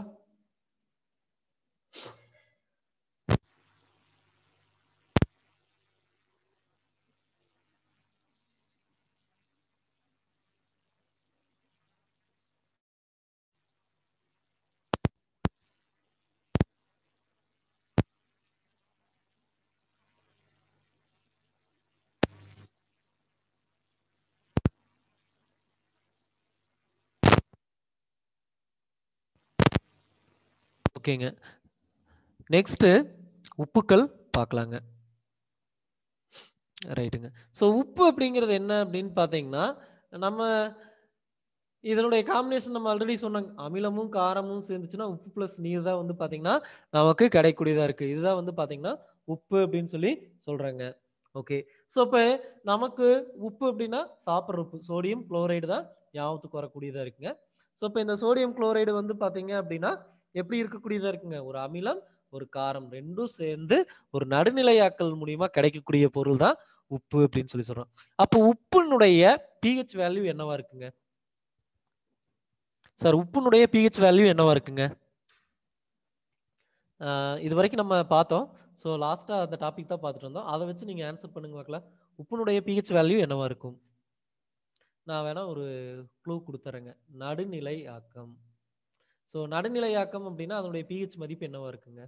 ஓகேங்க நெக்ஸ்ட் உப்புக்கள் பார்க்கலாங்க ரைட்டுங்க ஸோ உப்பு அப்படிங்கிறது என்ன அப்படின்னு பார்த்தீங்கன்னா நம்ம இதனுடைய காம்பினேஷன் நம்ம ஆல்ரெடி சொன்னாங்க அமிலமும் காரமும் சேர்ந்துச்சுன்னா உப்பு ப்ளஸ் நீர் தான் வந்து பார்த்தீங்கன்னா நமக்கு கிடைக்கூடியதாக இருக்குது இதுதான் வந்து பார்த்தீங்கன்னா உப்பு அப்படின்னு சொல்லி சொல்கிறாங்க ஓகே ஸோ இப்போ நமக்கு உப்பு அப்படின்னா சாப்பிட்ற உப்பு சோடியம் குளோரைடு தான் ஞாபகத்துக்கு வரக்கூடியதாக இருக்குங்க ஸோ இப்போ இந்த சோடியம் குளோரைடு வந்து பார்த்தீங்க அப்படின்னா எப்படி இருக்கக்கூடியதா இருக்குங்க ஒரு அமிலம் ஒரு காரம் ரெண்டும் சேர்ந்து ஒரு நடுநிலையாக்கல் மூலியமா கிடைக்கக்கூடிய பொருள் தான் உப்பு அப்படின்னு சொல்லி சொல்றோம் அப்போ உப்புனுடைய பிஹெச் வேல்யூ என்னவா இருக்குங்க சார் உப்புனுடைய பிஹெச் வேல்யூ என்னவா இருக்குங்க இது வரைக்கும் நம்ம பார்த்தோம் ஸோ லாஸ்டா அந்த டாபிக் தான் பார்த்துட்டு இருந்தோம் அதை வச்சு நீங்க ஆன்சர் பண்ணுங்க பார்க்கலாம் உப்புனுடைய பிஹெச் வேல்யூ என்னவா இருக்கும் நான் வேணா ஒரு க்ளூ கொடுத்துறேங்க நடுநிலை ஆக்கம் ஸோ நடுநிலையாக்கம் அப்படின்னா அதனுடைய பிஹெச் மதிப்பு என்னவா இருக்குங்க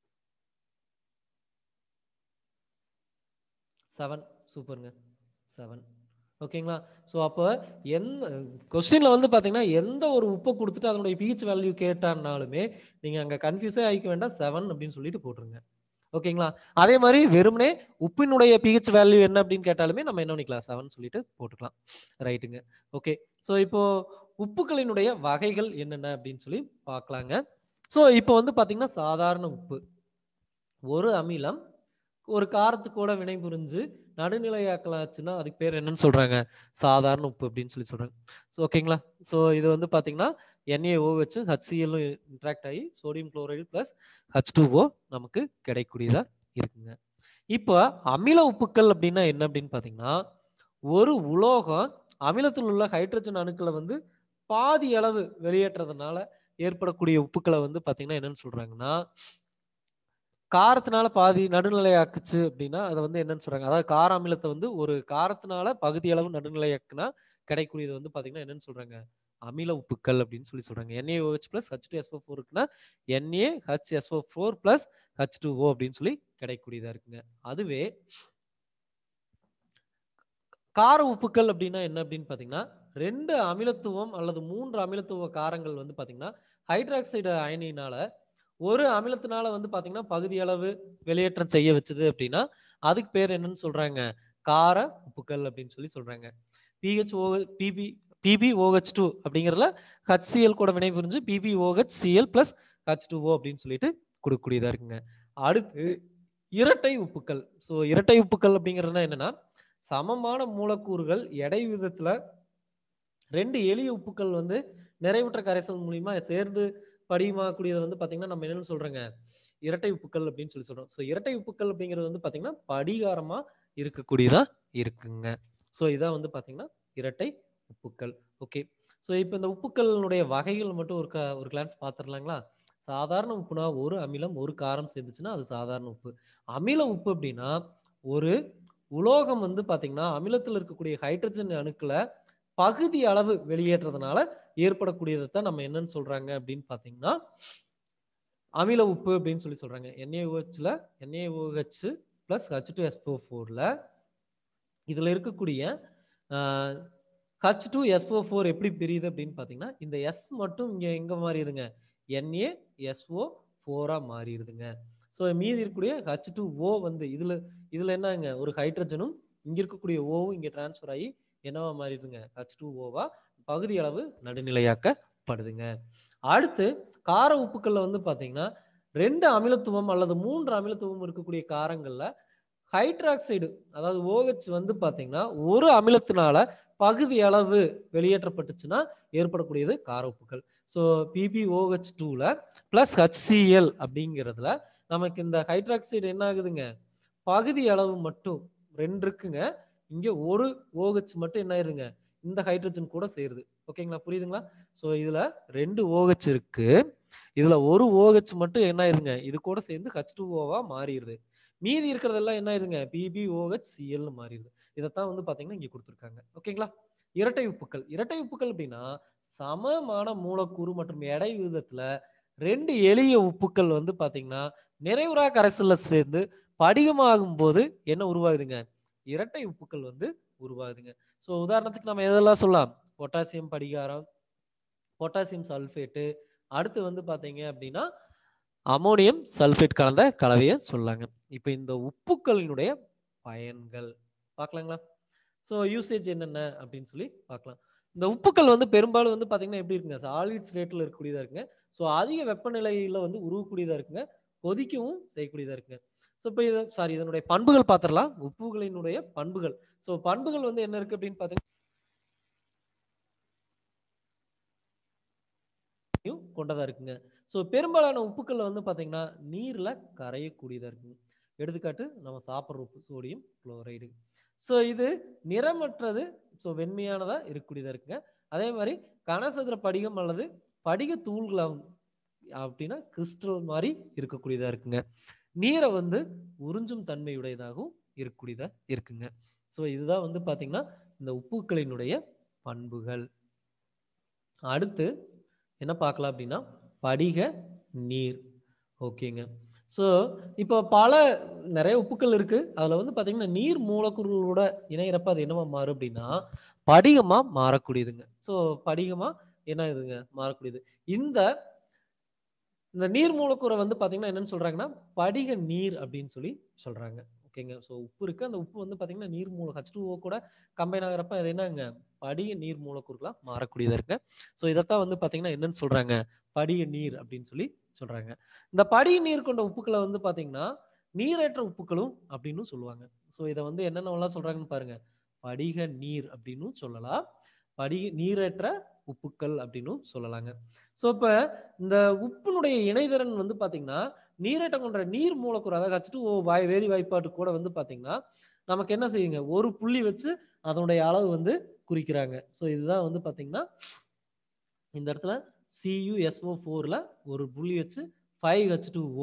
செவன் சூப்பருங்க செவன் ஓகேங்களா ஸோ அப்போ எந்த கொஸ்டின்ல வந்து பார்த்தீங்கன்னா எந்த ஒரு உப்பை கொடுத்துட்டு அதனுடைய பிஹெச் வேல்யூ கேட்டான்னாலுமே நீங்கள் அங்கே கன்ஃபியூஸே ஆகிக்க வேண்டாம் செவன் அப்படின்னு சொல்லிட்டு போட்டுருங்க ஓகேங்களா அதே மாதிரி வெறுமனே உப்பினுடைய பிஹெச் வேல்யூ என்ன அப்படின்னு கேட்டாலுமே நம்ம என்ன பண்ணிக்கலாம் செவன் சொல்லிட்டு போட்டுக்கலாம் ரைட்டுங்க ஓகே ஸோ இப்போ உப்புக்களினுடைய வகைகள் என்னென்ன அப்படின்னு சொல்லி பார்க்கலாங்க ஸோ இப்போ வந்து பார்த்தீங்கன்னா சாதாரண உப்பு ஒரு அமிலம் ஒரு காரத்துக்கூட வினை புரிஞ்சு நடுநிலையாக்கலாச்சுன்னா அதுக்கு பேர் என்னன்னு சொல்றாங்க சாதாரண உப்பு அப்படின்னு சொல்லி சொல்றாங்க ஸோ ஓகேங்களா ஸோ இது வந்து பார்த்தீங்கன்னா என்ஏஓ வச்சு ஹச்சிஎல்லும் இன்ட்ராக்ட் ஆகி sodium chloride plus H two O நமக்கு கிடைக்கக்கூடியதா இருக்குங்க இப்போ அமில உப்புக்கள் அப்படின்னா என்ன அப்படின்னு பார்த்தீங்கன்னா ஒரு உலோகம் அமிலத்தில் உள்ள ஹைட்ரஜன் அணுக்களை வந்து பாதி அளவு வெளியேற்றதுனால ஏற்படக்கூடிய உப்புக்களை வந்து பார்த்தீங்கன்னா என்னன்னு சொல்றாங்கன்னா காரத்தினால பாதி நடுநிலையாக்குச்சு அப்படின்னா அதை வந்து என்னன்னு சொல்றாங்க அதாவது கார அமிலத்தை வந்து ஒரு காரத்தினால பகுதி அளவு நடுநிலையாக்குனா கிடைக்கூடியது வந்து பாத்தீங்கன்னா என்னன்னு சொல்றாங்க அமில உப்புக்கள் அப்படின்னு சொல்லி சொல்றாங்க NaOH plus H two SO four இருக்குன்னா Na H SO four plus H two O அப்படின்னு சொல்லி கிடைக்கூடியதா இருக்குங்க அதுவே கார உப்புக்கள் அப்படின்னா என்ன அப்படின்னு பாத்தீங்கன்னா ரெண்டு அமிலத்துவம் அல்லது மூன்று அமிலத்துவ காரங்கள் வந்து பாத்தீங்கன்னா ஹைட்ராக்சைடு அயனினால ஒரு அமிலத்தினால வந்து பாத்தீங்கன்னா பகுதி அளவு வெளியேற்றம் செய்ய வச்சது அப்படின்னா அதுக்கு பேர் என்னன்னு சொல்றாங்க கார உப்புக்கள் அப்படின்னு சொல்லி சொல்றாங்க PH O Pb PbOH two அப்படிங்கிறதுல ஹச்சிஎல் கூட வினை புரிஞ்சு PbOH Cl plus H two O அப்படின்னு சொல்லிட்டு கொடுக்கக்கூடியதா இருக்குங்க அடுத்து இரட்டை உப்புக்கள் ஸோ இரட்டை உப்புக்கள் அப்படிங்கிறதுனா என்னன்னா சமமான மூலக்கூறுகள் எடை விதத்துல ரெண்டு எளிய உப்புக்கள் வந்து நிறைவுற்ற கரைசல் மூலியமா சேர்ந்து படிமாக்கூடியது வந்து பாத்தீங்கன்னா நம்ம என்னன்னு சொல்றோங்க இரட்டை உப்புக்கள் அப்படின்னு சொல்லி சொல்றோம் ஸோ இரட்டை உப்புக்கள் அப்படிங்கிறது வந்து பாத்தீங்கன்னா படிகாரமா இருக்கக்கூடியதா இருக்குங்க ஸோ இதான் வந்து பாத்தீங்கன்னா இரட்டை உப்புக்கள் ஓகே ஸோ இப்போ இந்த உப்புக்களினுடைய வகைகள் மட்டும் ஒரு க ஒரு கிளான்ஸ் பார்த்துடலாங்களா சாதாரண உப்புனா ஒரு அமிலம் ஒரு காரம் சேர்ந்துச்சுன்னா அது சாதாரண உப்பு அமில உப்பு அப்படின்னா ஒரு உலோகம் வந்து பாத்தீங்கன்னா அமிலத்தில் இருக்கக்கூடிய ஹைட்ரஜன் அணுக்களை பகுதி அளவு வெளியேற்றதுனால ஏற்படக்கூடியதை நம்ம என்னன்னு சொல்றாங்க அப்படின்னு பாத்தீங்கன்னா அமில உப்பு அப்படின்னு சொல்லி சொல்றாங்க என்ஏஓஹெச்ல NaOH plus H two SO ஃபோர்ல இதுல இருக்கக்கூடிய ஹச் டூ எஸ்ஓ ஃபோர் எப்படி பிரியுது அப்படின்னு பாத்தீங்கன்னா இந்த எஸ் மட்டும் இங்க எங்க மாறிடுங்க என்ஏ எஸ்ஓ ஃபோரா மாறிடுதுங்க ஸோ மீதி இருக்கக்கூடிய ஹச் டூ ஓ வந்து இதுல இதுல என்னங்க ஒரு ஹைட்ரஜனும் இங்க இருக்கக்கூடிய ஓவும் இங்க டிரான்ஸ்ஃபர் ஆகி என்னவா மாறிடுதுங்க ஹச் டூ ஓவா பகுதி அளவு நடுநிலையாக்கப்படுதுங்க அடுத்து கார உப்புக்கள்ல வந்து பாத்தீங்கன்னா ரெண்டு அமிலத்துவம் அல்லது மூன்று அமிலத்துவம் இருக்கக்கூடிய காரங்கள்ல ஹைட்ராக்சைடு அதாவது OH வந்து பாத்தீங்கன்னா ஒரு அமிலத்தினால பகுதி அளவு வெளியேற்றப்பட்டுச்சுன்னா ஏற்படக்கூடியது கார உப்புக்கள் ஸோ பிபிஓஹெச் டூல பிளஸ் ஹச்சிஎல் அப்படிங்கிறதுல நமக்கு இந்த ஹைட்ராக்சைடு என்ன ஆகுதுங்க பகுதி அளவு மட்டும் ரெண்டு இருக்குங்க இங்க ஒரு OH மட்டும் என்ன ஆயிருதுங்க இந்த ஹைட்ரஜன் கூட சேருது ஓகேங்களா புரியுதுங்களா ஸோ இதுல ரெண்டு OH இருக்கு இதுல ஒரு OH மட்டும் என்ன ஆயிருங்க இது கூட சேர்ந்து ஹச் டூ ஓவா மாறிடுது மீதி இருக்கிறதெல்லாம் என்ன ஆயிருங்க பிபிஓஹெச் சிஎல்னு மாறிடுது இதைத்தான் வந்து பாத்தீங்கன்னா இங்க கொடுத்துருக்காங்க ஓகேங்களா இரட்டை உப்புக்கள் இரட்டை உப்புக்கள் அப்படின்னா சமமான மூலக்கூறு மற்றும் எடை விகிதத்துல ரெண்டு எளிய உப்புக்கள் வந்து பாத்தீங்கன்னா நிறைவுறா கரைசல்ல சேர்ந்து படிகமாகும் போது என்ன உருவாகுதுங்க இரட்டை உப்புக்கள் வந்து உருவாகுதுங்க ஸோ உதாரணத்துக்கு நம்ம எதெல்லாம் சொல்லலாம் பொட்டாசியம் படிகாரம் பொட்டாசியம் சல்ஃபேட்டு அடுத்து வந்து பாத்தீங்க அப்படின்னா அமோனியம் சல்ஃபேட் கலந்த கலவையை சொல்லாங்க இப்போ இந்த உப்புக்களினுடைய பயன்கள் பார்க்கலாங்களா ஸோ யூசேஜ் என்னென்ன அப்படின்னு சொல்லி பார்க்கலாம் இந்த உப்புக்கள் வந்து பெரும்பாலும் வந்து பார்த்தீங்கன்னா எப்படி இருக்குங்க சாலிட் ஸ்டேட்டில் இருக்கக்கூடியதாக இருக்குங்க ஸோ அதிக வெப்பநிலையில் வந்து உருவக்கூடியதாக இருக்குங்க கொதிக்கவும் செய்யக்கூடியதாக இருக்குங்க ஸோ இப்போ இதை சாரி இதனுடைய பண்புகள் பார்த்துடலாம் உப்புகளினுடைய பண்புகள் ஸோ பண்புகள் வந்து என்ன இருக்கு அப்படின்னு பார்த்தீங்கன்னா கொண்டதா இருக்குங்க ஸோ பெரும்பாலான உப்புக்கள் வந்து பார்த்தீங்கன்னா நீரில் கரையக்கூடியதாக இருக்குங்க எடுத்துக்காட்டு நம்ம சாப்பிட்ற உப்பு சோடியம் குளோரைடு ஸோ இது நிறமற்றது ஸோ வெண்மையானதாக இருக்கக்கூடியதாக இருக்குங்க அதே மாதிரி கனசதுர படிகம் அல்லது படிக தூள்களாகும் அப்படின்னா கிறிஸ்டல் மாதிரி இருக்கக்கூடியதாக இருக்குங்க நீரை வந்து உறிஞ்சும் தன்மையுடையதாகவும் இருக்கக்கூடியதா இருக்குங்க ஸோ இதுதான் வந்து பார்த்தீங்கன்னா இந்த உப்புக்களினுடைய பண்புகள் அடுத்து என்ன பார்க்கலாம் அப்படின்னா படிக நீர் ஓகேங்க ஸோ இப்போ பல நிறைய உப்புக்கள் இருக்கு அதுல வந்து பாத்தீங்கன்னா நீர் மூலக்கூறுகளோட இணையிறப்ப அது என்னவா மாறும் அப்படின்னா படிகமா மாறக்கூடியதுங்க ஸோ படிகமா என்ன இதுங்க மாறக்கூடியது இந்த இந்த நீர் மூலக்கூறை வந்து பாத்தீங்கன்னா என்னன்னு சொல்றாங்கன்னா படிக நீர் அப்படின்னு சொல்லி சொல்றாங்க ஓகேங்க ஸோ உப்பு இருக்கு அந்த உப்பு வந்து பாத்தீங்கன்னா நீர் மூல ஹச் டூ கூட கம்பைன் ஆகிறப்ப அது என்னங்க படிக நீர் மூலக்கூறுகளா மாறக்கூடியதா இருக்கு ஸோ இதைத்தான் வந்து பாத்தீங்கன்னா என்னன்னு சொல்றாங்க படிக நீர் அப்படின்னு சொல்லி சொல்றாங்க இந்த படிக நீர் கொண்ட உப்புக்களை வந்து பாத்தீங்கன்னா நீரேற்ற உப்புக்களும் அப்படின்னு சொல்லுவாங்க ஸோ இதை வந்து என்னென்னலாம் சொல்றாங்கன்னு பாருங்க படிக நீர் அப்படின்னு சொல்லலாம் படிக நீரேற்ற உப்புக்கள் அப்படின்னு சொல்லலாங்க ஸோ இப்போ இந்த உப்பினுடைய இணைதிறன் வந்து பாத்தீங்கன்னா நீரேற்றம் கொண்ட நீர் மூலக்கூறு அதாவது ஹச் டூ வாய் வேதி வாய்ப்பாட்டு கூட வந்து பாத்தீங்கன்னா நமக்கு என்ன செய்யுங்க ஒரு புள்ளி வச்சு அதனுடைய அளவு வந்து குறிக்கிறாங்க ஸோ இதுதான் வந்து பாத்தீங்கன்னா இந்த இடத்துல சியுஎஸ்ஓ ஃபோர்ல ஒரு புள்ளி வச்சு ஃபைவ் ஹெச் டூ ஓ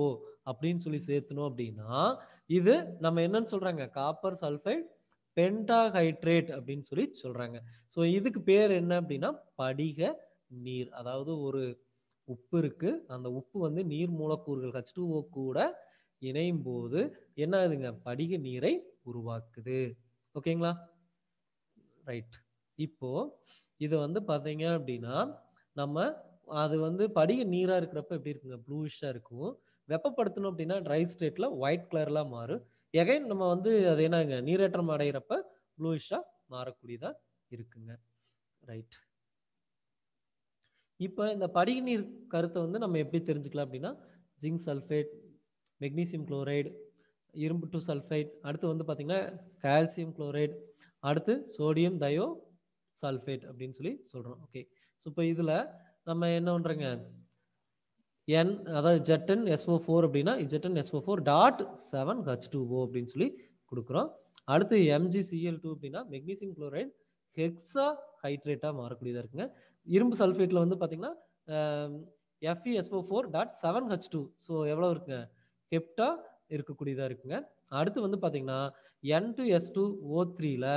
அப்படின்னு சொல்லி சேர்த்தணும் அப்படின்னா இது நம்ம என்னன்னு சொல்றாங்க காப்பர் சல்ஃபைட் பென்டாஹைட்ரேட் அப்படின்னு சொல்லி சொல்றாங்க ஸோ இதுக்கு பேர் என்ன அப்படின்னா படிக நீர் அதாவது ஒரு உப்பு இருக்கு அந்த உப்பு வந்து நீர் மூலக்கூறுகள் ஹச் டூஓ கூட இணையும் போது என்ன ஆகுதுங்க படிக நீரை உருவாக்குது ஓகேங்களா ரைட் இப்போ இது வந்து பாத்தீங்க அப்படின்னா நம்ம அது வந்து படிக நீரா இருக்கிறப்ப எப்படி இருக்குங்க ப்ளூஷா இருக்கும் வெப்பப்படுத்தணும் அப்படின்னா ட்ரை ஸ்டேட்ல ஒயிட் கலர்ல மாறும் எகைன் நம்ம வந்து அது என்னங்க நீரேற்றம் அடைகிறப்ப ப்ளூஷா மாறக்கூடியதா இருக்குங்க ரைட் இப்போ இந்த படிக நீர் கருத்தை வந்து நம்ம எப்படி தெரிஞ்சுக்கலாம் அப்படின்னா ஜிங்க் சல்ஃபேட் மெக்னீசியம் குளோரைடு இரும்பு டு சல்ஃபைட் அடுத்து வந்து பார்த்தீங்கன்னா கால்சியம் குளோரைடு அடுத்து சோடியம் தயோ சல்ஃபேட் அப்படின்னு சொல்லி சொல்கிறோம் ஓகே ஸோ இப்போ இதில் நம்ம என்ன பண்ணுறோங்க என் அதாவது ஜெட்டன் எஸ்ஓ ஃபோர் அப்படின்னா Zn SO four dot seven H two O அப்படின்னு சொல்லி கொடுக்குறோம் அடுத்து எம்ஜிசிஎல் டூ அப்படின்னா மெக்னீசியம் குளோரைடு ஹெக்ஸா ஹைட்ரேட்டாக மாறக்கூடியதாக இருக்குங்க இரும்பு சல்ஃபேட்டில் வந்து பார்த்தீங்கன்னா FeSO four dot seven H two so எவ்வளோ இருக்குங்க ஹெப்டா இருக்கக்கூடியதாக இருக்குங்க அடுத்து வந்து பார்த்தீங்கன்னா N two S two O த்ரீல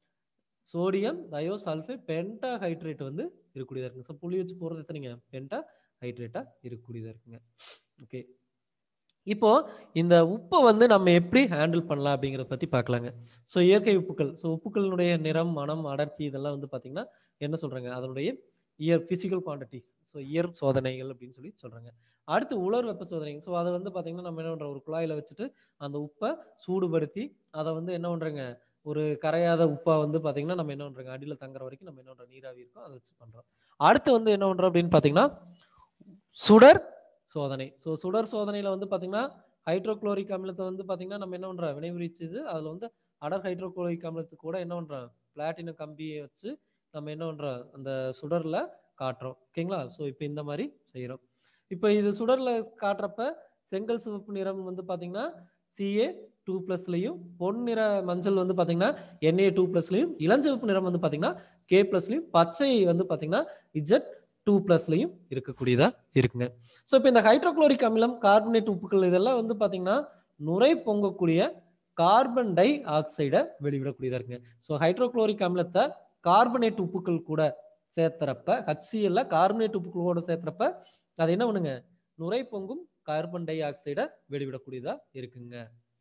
sodium thiosulphate penta hydrate வந்து இருக்கக்கூடியதாக இருக்குங்க ஸோ புள்ளி வச்சு போடுறது எத்தனைங்க பென்டா ஹைட்ரேட்டாக இருக்கக்கூடியதாக இருக்குங்க ஓகே இப்போ இந்த உப்பை வந்து நம்ம எப்படி ஹேண்டில் பண்ணலாம் அப்படிங்கிறத பற்றி பார்க்கலாங்க ஸோ இயற்கை உப்புக்கள் ஸோ உப்புக்களினுடைய நிறம் மனம் அடர்த்தி இதெல்லாம் வந்து பார்த்தீங்கன்னா என்ன சொல்கிறாங்க அதனுடைய இயர் ஃபிசிக்கல் குவான்டிட்டிஸ் ஸோ இயர் சோதனைகள் அப்படின்னு சொல்லி சொல்கிறாங்க அடுத்து உலர் வெப்ப சோதனைகள் ஸோ அதை வந்து பார்த்தீங்கன்னா நம்ம என்ன பண்ணுறோம் ஒரு குழாயில் வச்சுட்டு அந்த உப்பை சூடுபடுத்தி அதை வந்து என்ன பண்ணுறோங்க ஒரு கரையாத உப்பா வந்து பார்த்தீங்கன்னா நம்ம என்ன பண்ணுறோங்க அடியில் தங்குற வரைக்கும் நம்ம என்ன பண்ணுறோம் நீராவி இருக்கும் அதை வச்சு பண்ணுறோம் அடுத்து வந்து என்ன பண்ணுறோம் அப்படின்னு பார்த்தீங்கன்னா சுடர் சோதனை ஸோ சுடர் சோதனையில் வந்து பார்த்தீங்கன்னா ஹைட்ரோக்ளோரிக் அமிலத்தை வந்து பார்த்தீங்கன்னா நம்ம என்ன பண்ணுறோம் வினைபுரிச்சுது அதில் வந்து அடர் ஹைட்ரோக்ளோரிக் அமிலத்துக்கு கூட என்ன பண்ணுறோம் பிளாட்டினம் கம்பியை வச்சு நம்ம என்ன பண்ணுறோம் அந்த சுடரில் காட்டுறோம் ஓகேங்களா ஸோ இப்போ இந்த மாதிரி செய்கிறோம் இப்போ இது சுடரில் காட்டுறப்ப செங்கல் சிவப்பு நிறம் வந்து பார்த்தீங்கன்னா சிஏ டூ ப்ளஸ்லையும் பொன் நிற மஞ்சள் வந்து பார்த்தீங்கன்னா என்ஏ டூ ப்ளஸ்லையும் இளஞ்சிவப்பு நிறம் வந்து பார்த்தீங்கன்னா கே ப்ளஸ்லையும் பச்சை வந்து பார்த்தீங்கன்னா இஜெட் டூ ப்ளஸ்லையும் இருக்கக்கூடியதா இருக்குங்க ஸோ இப்போ இந்த ஹைட்ரோக்ளோரிக் அமிலம் கார்பனேட் உப்புகள் இதெல்லாம் வந்து பார்த்தீங்கன்னா நுரை பொங்கக்கூடிய கார்பன் டை ஆக்சைடை வெளிவிடக்கூடியதா இருக்குங்க ஸோ ஹைட்ரோக்ளோரிக் அமிலத்தை கார்பனேட் உப்புக்கள் கூட சேர்த்துறப்ப ஹச்சிஎல்ல கார்பனேட் உப்புக்கள் கூட சேர்த்துறப்ப அது என்ன பண்ணுங்க நுரை பொங்கும் கார்பன் டை ஆக்சைடை வெளிவிடக்கூடியதா இருக்குங்க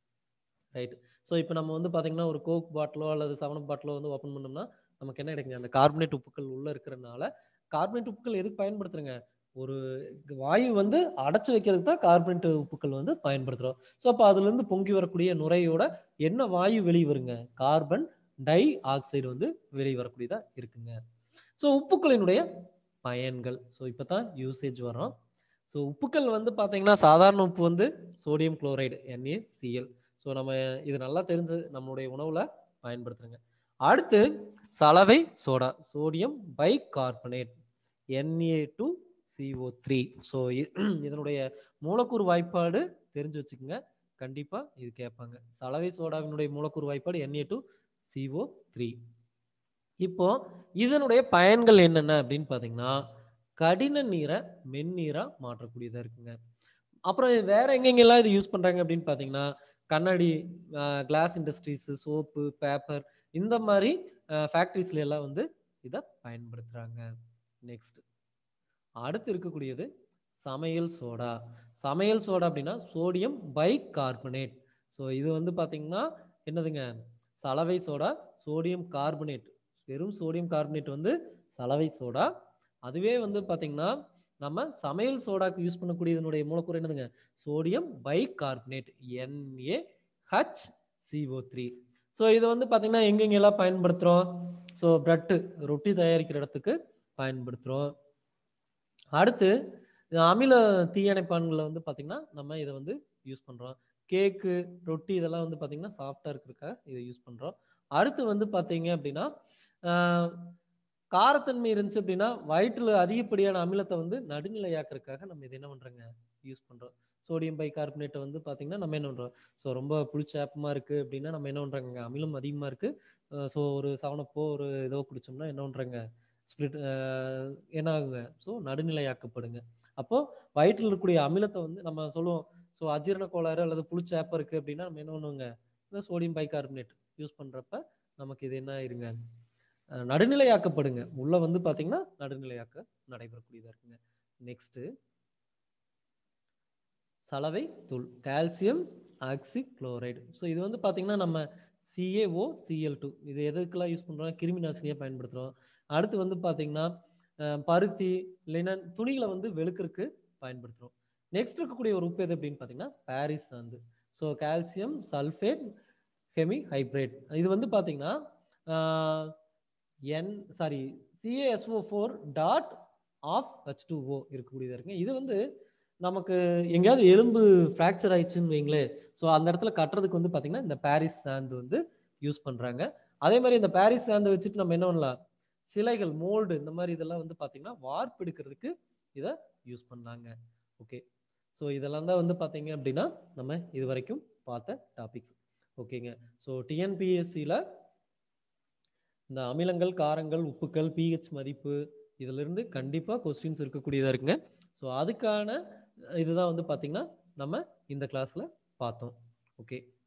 ரைட் ஸோ இப்போ நம்ம வந்து பார்த்தீங்கன்னா ஒரு கோக் பாட்டிலோ அல்லது செவன் பாட்டிலோ வந்து ஓப்பன் பண்ணோம்னா நமக்கு என்ன கிடைக்குங்க அந்த கார்பனேட் உப்புக்கள் உள்ள இருக்கிறனால கார்பனேட் உப்புக்கள் எதுக்கு பயன்படுத்துறங்க ஒரு வாயு வந்து அடைச்சு வைக்கிறதுக்கு தான் கார்பனேட் உப்புக்கள் வந்து பயன்படுத்துறோம் ஸோ அப்போ அதுல இருந்து பொங்கி வரக்கூடிய நுரையோட என்ன வாயு வெளியே வருங்க கார்பன் டை ஆக்சைடு வந்து வெளியே வரக்கூடியதா இருக்குங்க ஸோ உப்புக்களினுடைய பயன்கள் ஸோ இப்போ தான் யூசேஜ் வரோம் ஸோ உப்புக்கள் வந்து பார்த்தீங்கன்னா சாதாரண உப்பு வந்து சோடியம் குளோரைடு என்ஏசிஎல் ஸோ நம்ம இது நல்லா தெரிஞ்சு நம்மளுடைய உணவுல பயன்படுத்துறோங்க அடுத்து சலவை soda sodium bicarbonate Na two CO three so இதனுடைய மூலக்கூறு வாய்ப்பாடு தெரிஞ்சு வச்சுக்கோங்க கண்டிப்பாக இது கேட்பாங்க சலவை சோடாவினுடைய மூலக்கூறு வாய்ப்பாடு என்ஏ டூ சிஓ த்ரீ இப்போ இதனுடைய பயன்கள் என்னென்ன அப்படின்னு பார்த்தீங்கன்னா கடின நீரை மென்னீரா மாற்றக்கூடியதா இருக்குங்க அப்புறம் வேற எங்கெங்கெல்லாம் இது யூஸ் பண்றாங்க அப்படின்னு பார்த்தீங்கன்னா கண்ணாடி கிளாஸ் இண்டஸ்ட்ரீஸ் சோப்பு பேப்பர் இந்த மாதிரி ஃபேக்ட்ரிஸ்ல எல்லாம் வந்து இதை பயன்படுத்துறாங்க நெக்ஸ்ட் அடுத்து இருக்கக்கூடியது சமையல் சோடா சமையல் சோடா அப்படின்னா சோடியம் பை கார்பனேட் ஸோ இது வந்து பார்த்தீங்கன்னா என்னதுங்க சலவை சோடா சோடியம் கார்பனேட் வெறும் சோடியம் கார்பனேட் வந்து சலவை சோடா அதுவே வந்து பார்த்தீங்கன்னா நம்ம சமையல் சோடாக்கு யூஸ் பண்ணக்கூடியதனுடைய மூலக்கூறு என்னதுங்க sodium bicarbonate Na H CO three so இதை வந்து பார்த்தீங்கன்னா எங்கெங்கெல்லாம் பயன்படுத்துகிறோம் ஸோ ப்ரெட்டு ரொட்டி தயாரிக்கிற இடத்துக்கு பயன்படுத்துகிறோம் அடுத்து அமில தீயணைப்பான்களை வந்து பார்த்தீங்கன்னா நம்ம இதை வந்து யூஸ் பண்ணுறோம் கேக்கு ரொட்டி இதெல்லாம் வந்து பார்த்தீங்கன்னா சாஃப்டாக இருக்கிறதுக்காக இதை யூஸ் பண்ணுறோம் அடுத்து வந்து பார்த்தீங்க அப்படின்னா காரத்தன்மை இருந்துச்சு அப்படின்னா வயிற்றுல அதிகப்படியான அமிலத்தை வந்து நடுநிலையாக்குறதுக்காக நம்ம இது என்ன பண்ணுறோங்க யூஸ் பண்ணுறோம் சோடியம் பை கார்பனேட்டை வந்து பார்த்தீங்கன்னா நம்ம என்ன பண்ணுறோம் ஸோ ரொம்ப புளிச்சாப்பமாக இருக்குது அப்படின்னா நம்ம என்ன பண்ணுறாங்க அமிலம் அதிகமாக இருக்குது ஸோ ஒரு சவனப்போ ஒரு ஏதோ குடிச்சோம்னா என்ன பண்ணுறாங்க ஸ்பிரிட் என்ன ஆகுங்க ஸோ நடுநிலையாக்கப்படுங்க அப்போ வயிற்றில் இருக்கக்கூடிய அமிலத்தை வந்து நம்ம சொல்லுவோம் ஸோ அஜீரண கோளாறு அல்லது புளிச்சாப்பம் இருக்கு அப்படின்னா நம்ம என்ன பண்ணுவோங்க இந்த சோடியம் பைகார்பனேட் யூஸ் பண்றப்ப நமக்கு இது என்ன ஆயிருங்க அஹ் நடுநிலையாக்கப்படுங்க உள்ள வந்து பாத்தீங்கன்னா நடுநிலையாக்க நடைபெறக்கூடியதா இருக்குங்க நெக்ஸ்ட் சலவை தூள் கால்சியம் ஆக்சி குளோரைடு ஸோ இது வந்து பாத்தீங்கன்னா நம்ம சிஏஓ சிஎல் டூ இது எதுக்கெல்லாம் யூஸ் பண்றோம் கிருமி நாசினியா பயன்படுத்துறோம் அடுத்து வந்து பாத்தீங்கன்னா அஹ் பருத்தி லினன் துணிகளை வந்து வெளுக்கறதுக்கு பயன்படுத்துறோம் நெக்ஸ்ட் இருக்கக்கூடிய ஒரு உப்பு எது அப்படின்னு பார்த்தீங்கன்னா பாரிஸ் சாந்து so calcium sulphate hemi hydrate இது வந்து பார்த்தீங்கன்னா என் sorry CaSO four dot of H two O இருக்கக்கூடியதாக இருக்குங்க இது வந்து நமக்கு எங்கேயாவது எலும்பு ஃப்ராக்சர் ஆயிடுச்சுன்னு வைங்களேன் ஸோ அந்த இடத்துல கட்டுறதுக்கு வந்து பார்த்தீங்கன்னா இந்த பாரிஸ் சாந்து வந்து யூஸ் பண்ணுறாங்க அதே மாதிரி இந்த பாரிஸ் சாந்தை வச்சுட்டு நம்ம என்ன பண்ணலாம் சிலைகள் மோல்டு இந்த மாதிரி இதெல்லாம் வந்து பார்த்தீங்கன்னா வார்ப்பு எடுக்கிறதுக்கு இதை யூஸ் பண்ணாங்க ஓகே ஸோ இதெல்லாம் தான் வந்து பார்த்தீங்க அப்படின்னா நம்ம இது வரைக்கும் பார்த்த டாபிக்ஸ் ஓகேங்க ஸோ டிஎன்பிஎஸ்சியில் இந்த அமிலங்கள் காரங்கள் உப்புக்கள் பிஹெச் மதிப்பு இதிலிருந்து கண்டிப்பாக கொஸ்டின்ஸ் இருக்கக்கூடியதாக இருக்குங்க ஸோ அதுக்கான இதுதான் வந்து பார்த்தீங்கன்னா நம்ம இந்த கிளாஸில் பார்த்தோம் ஓகே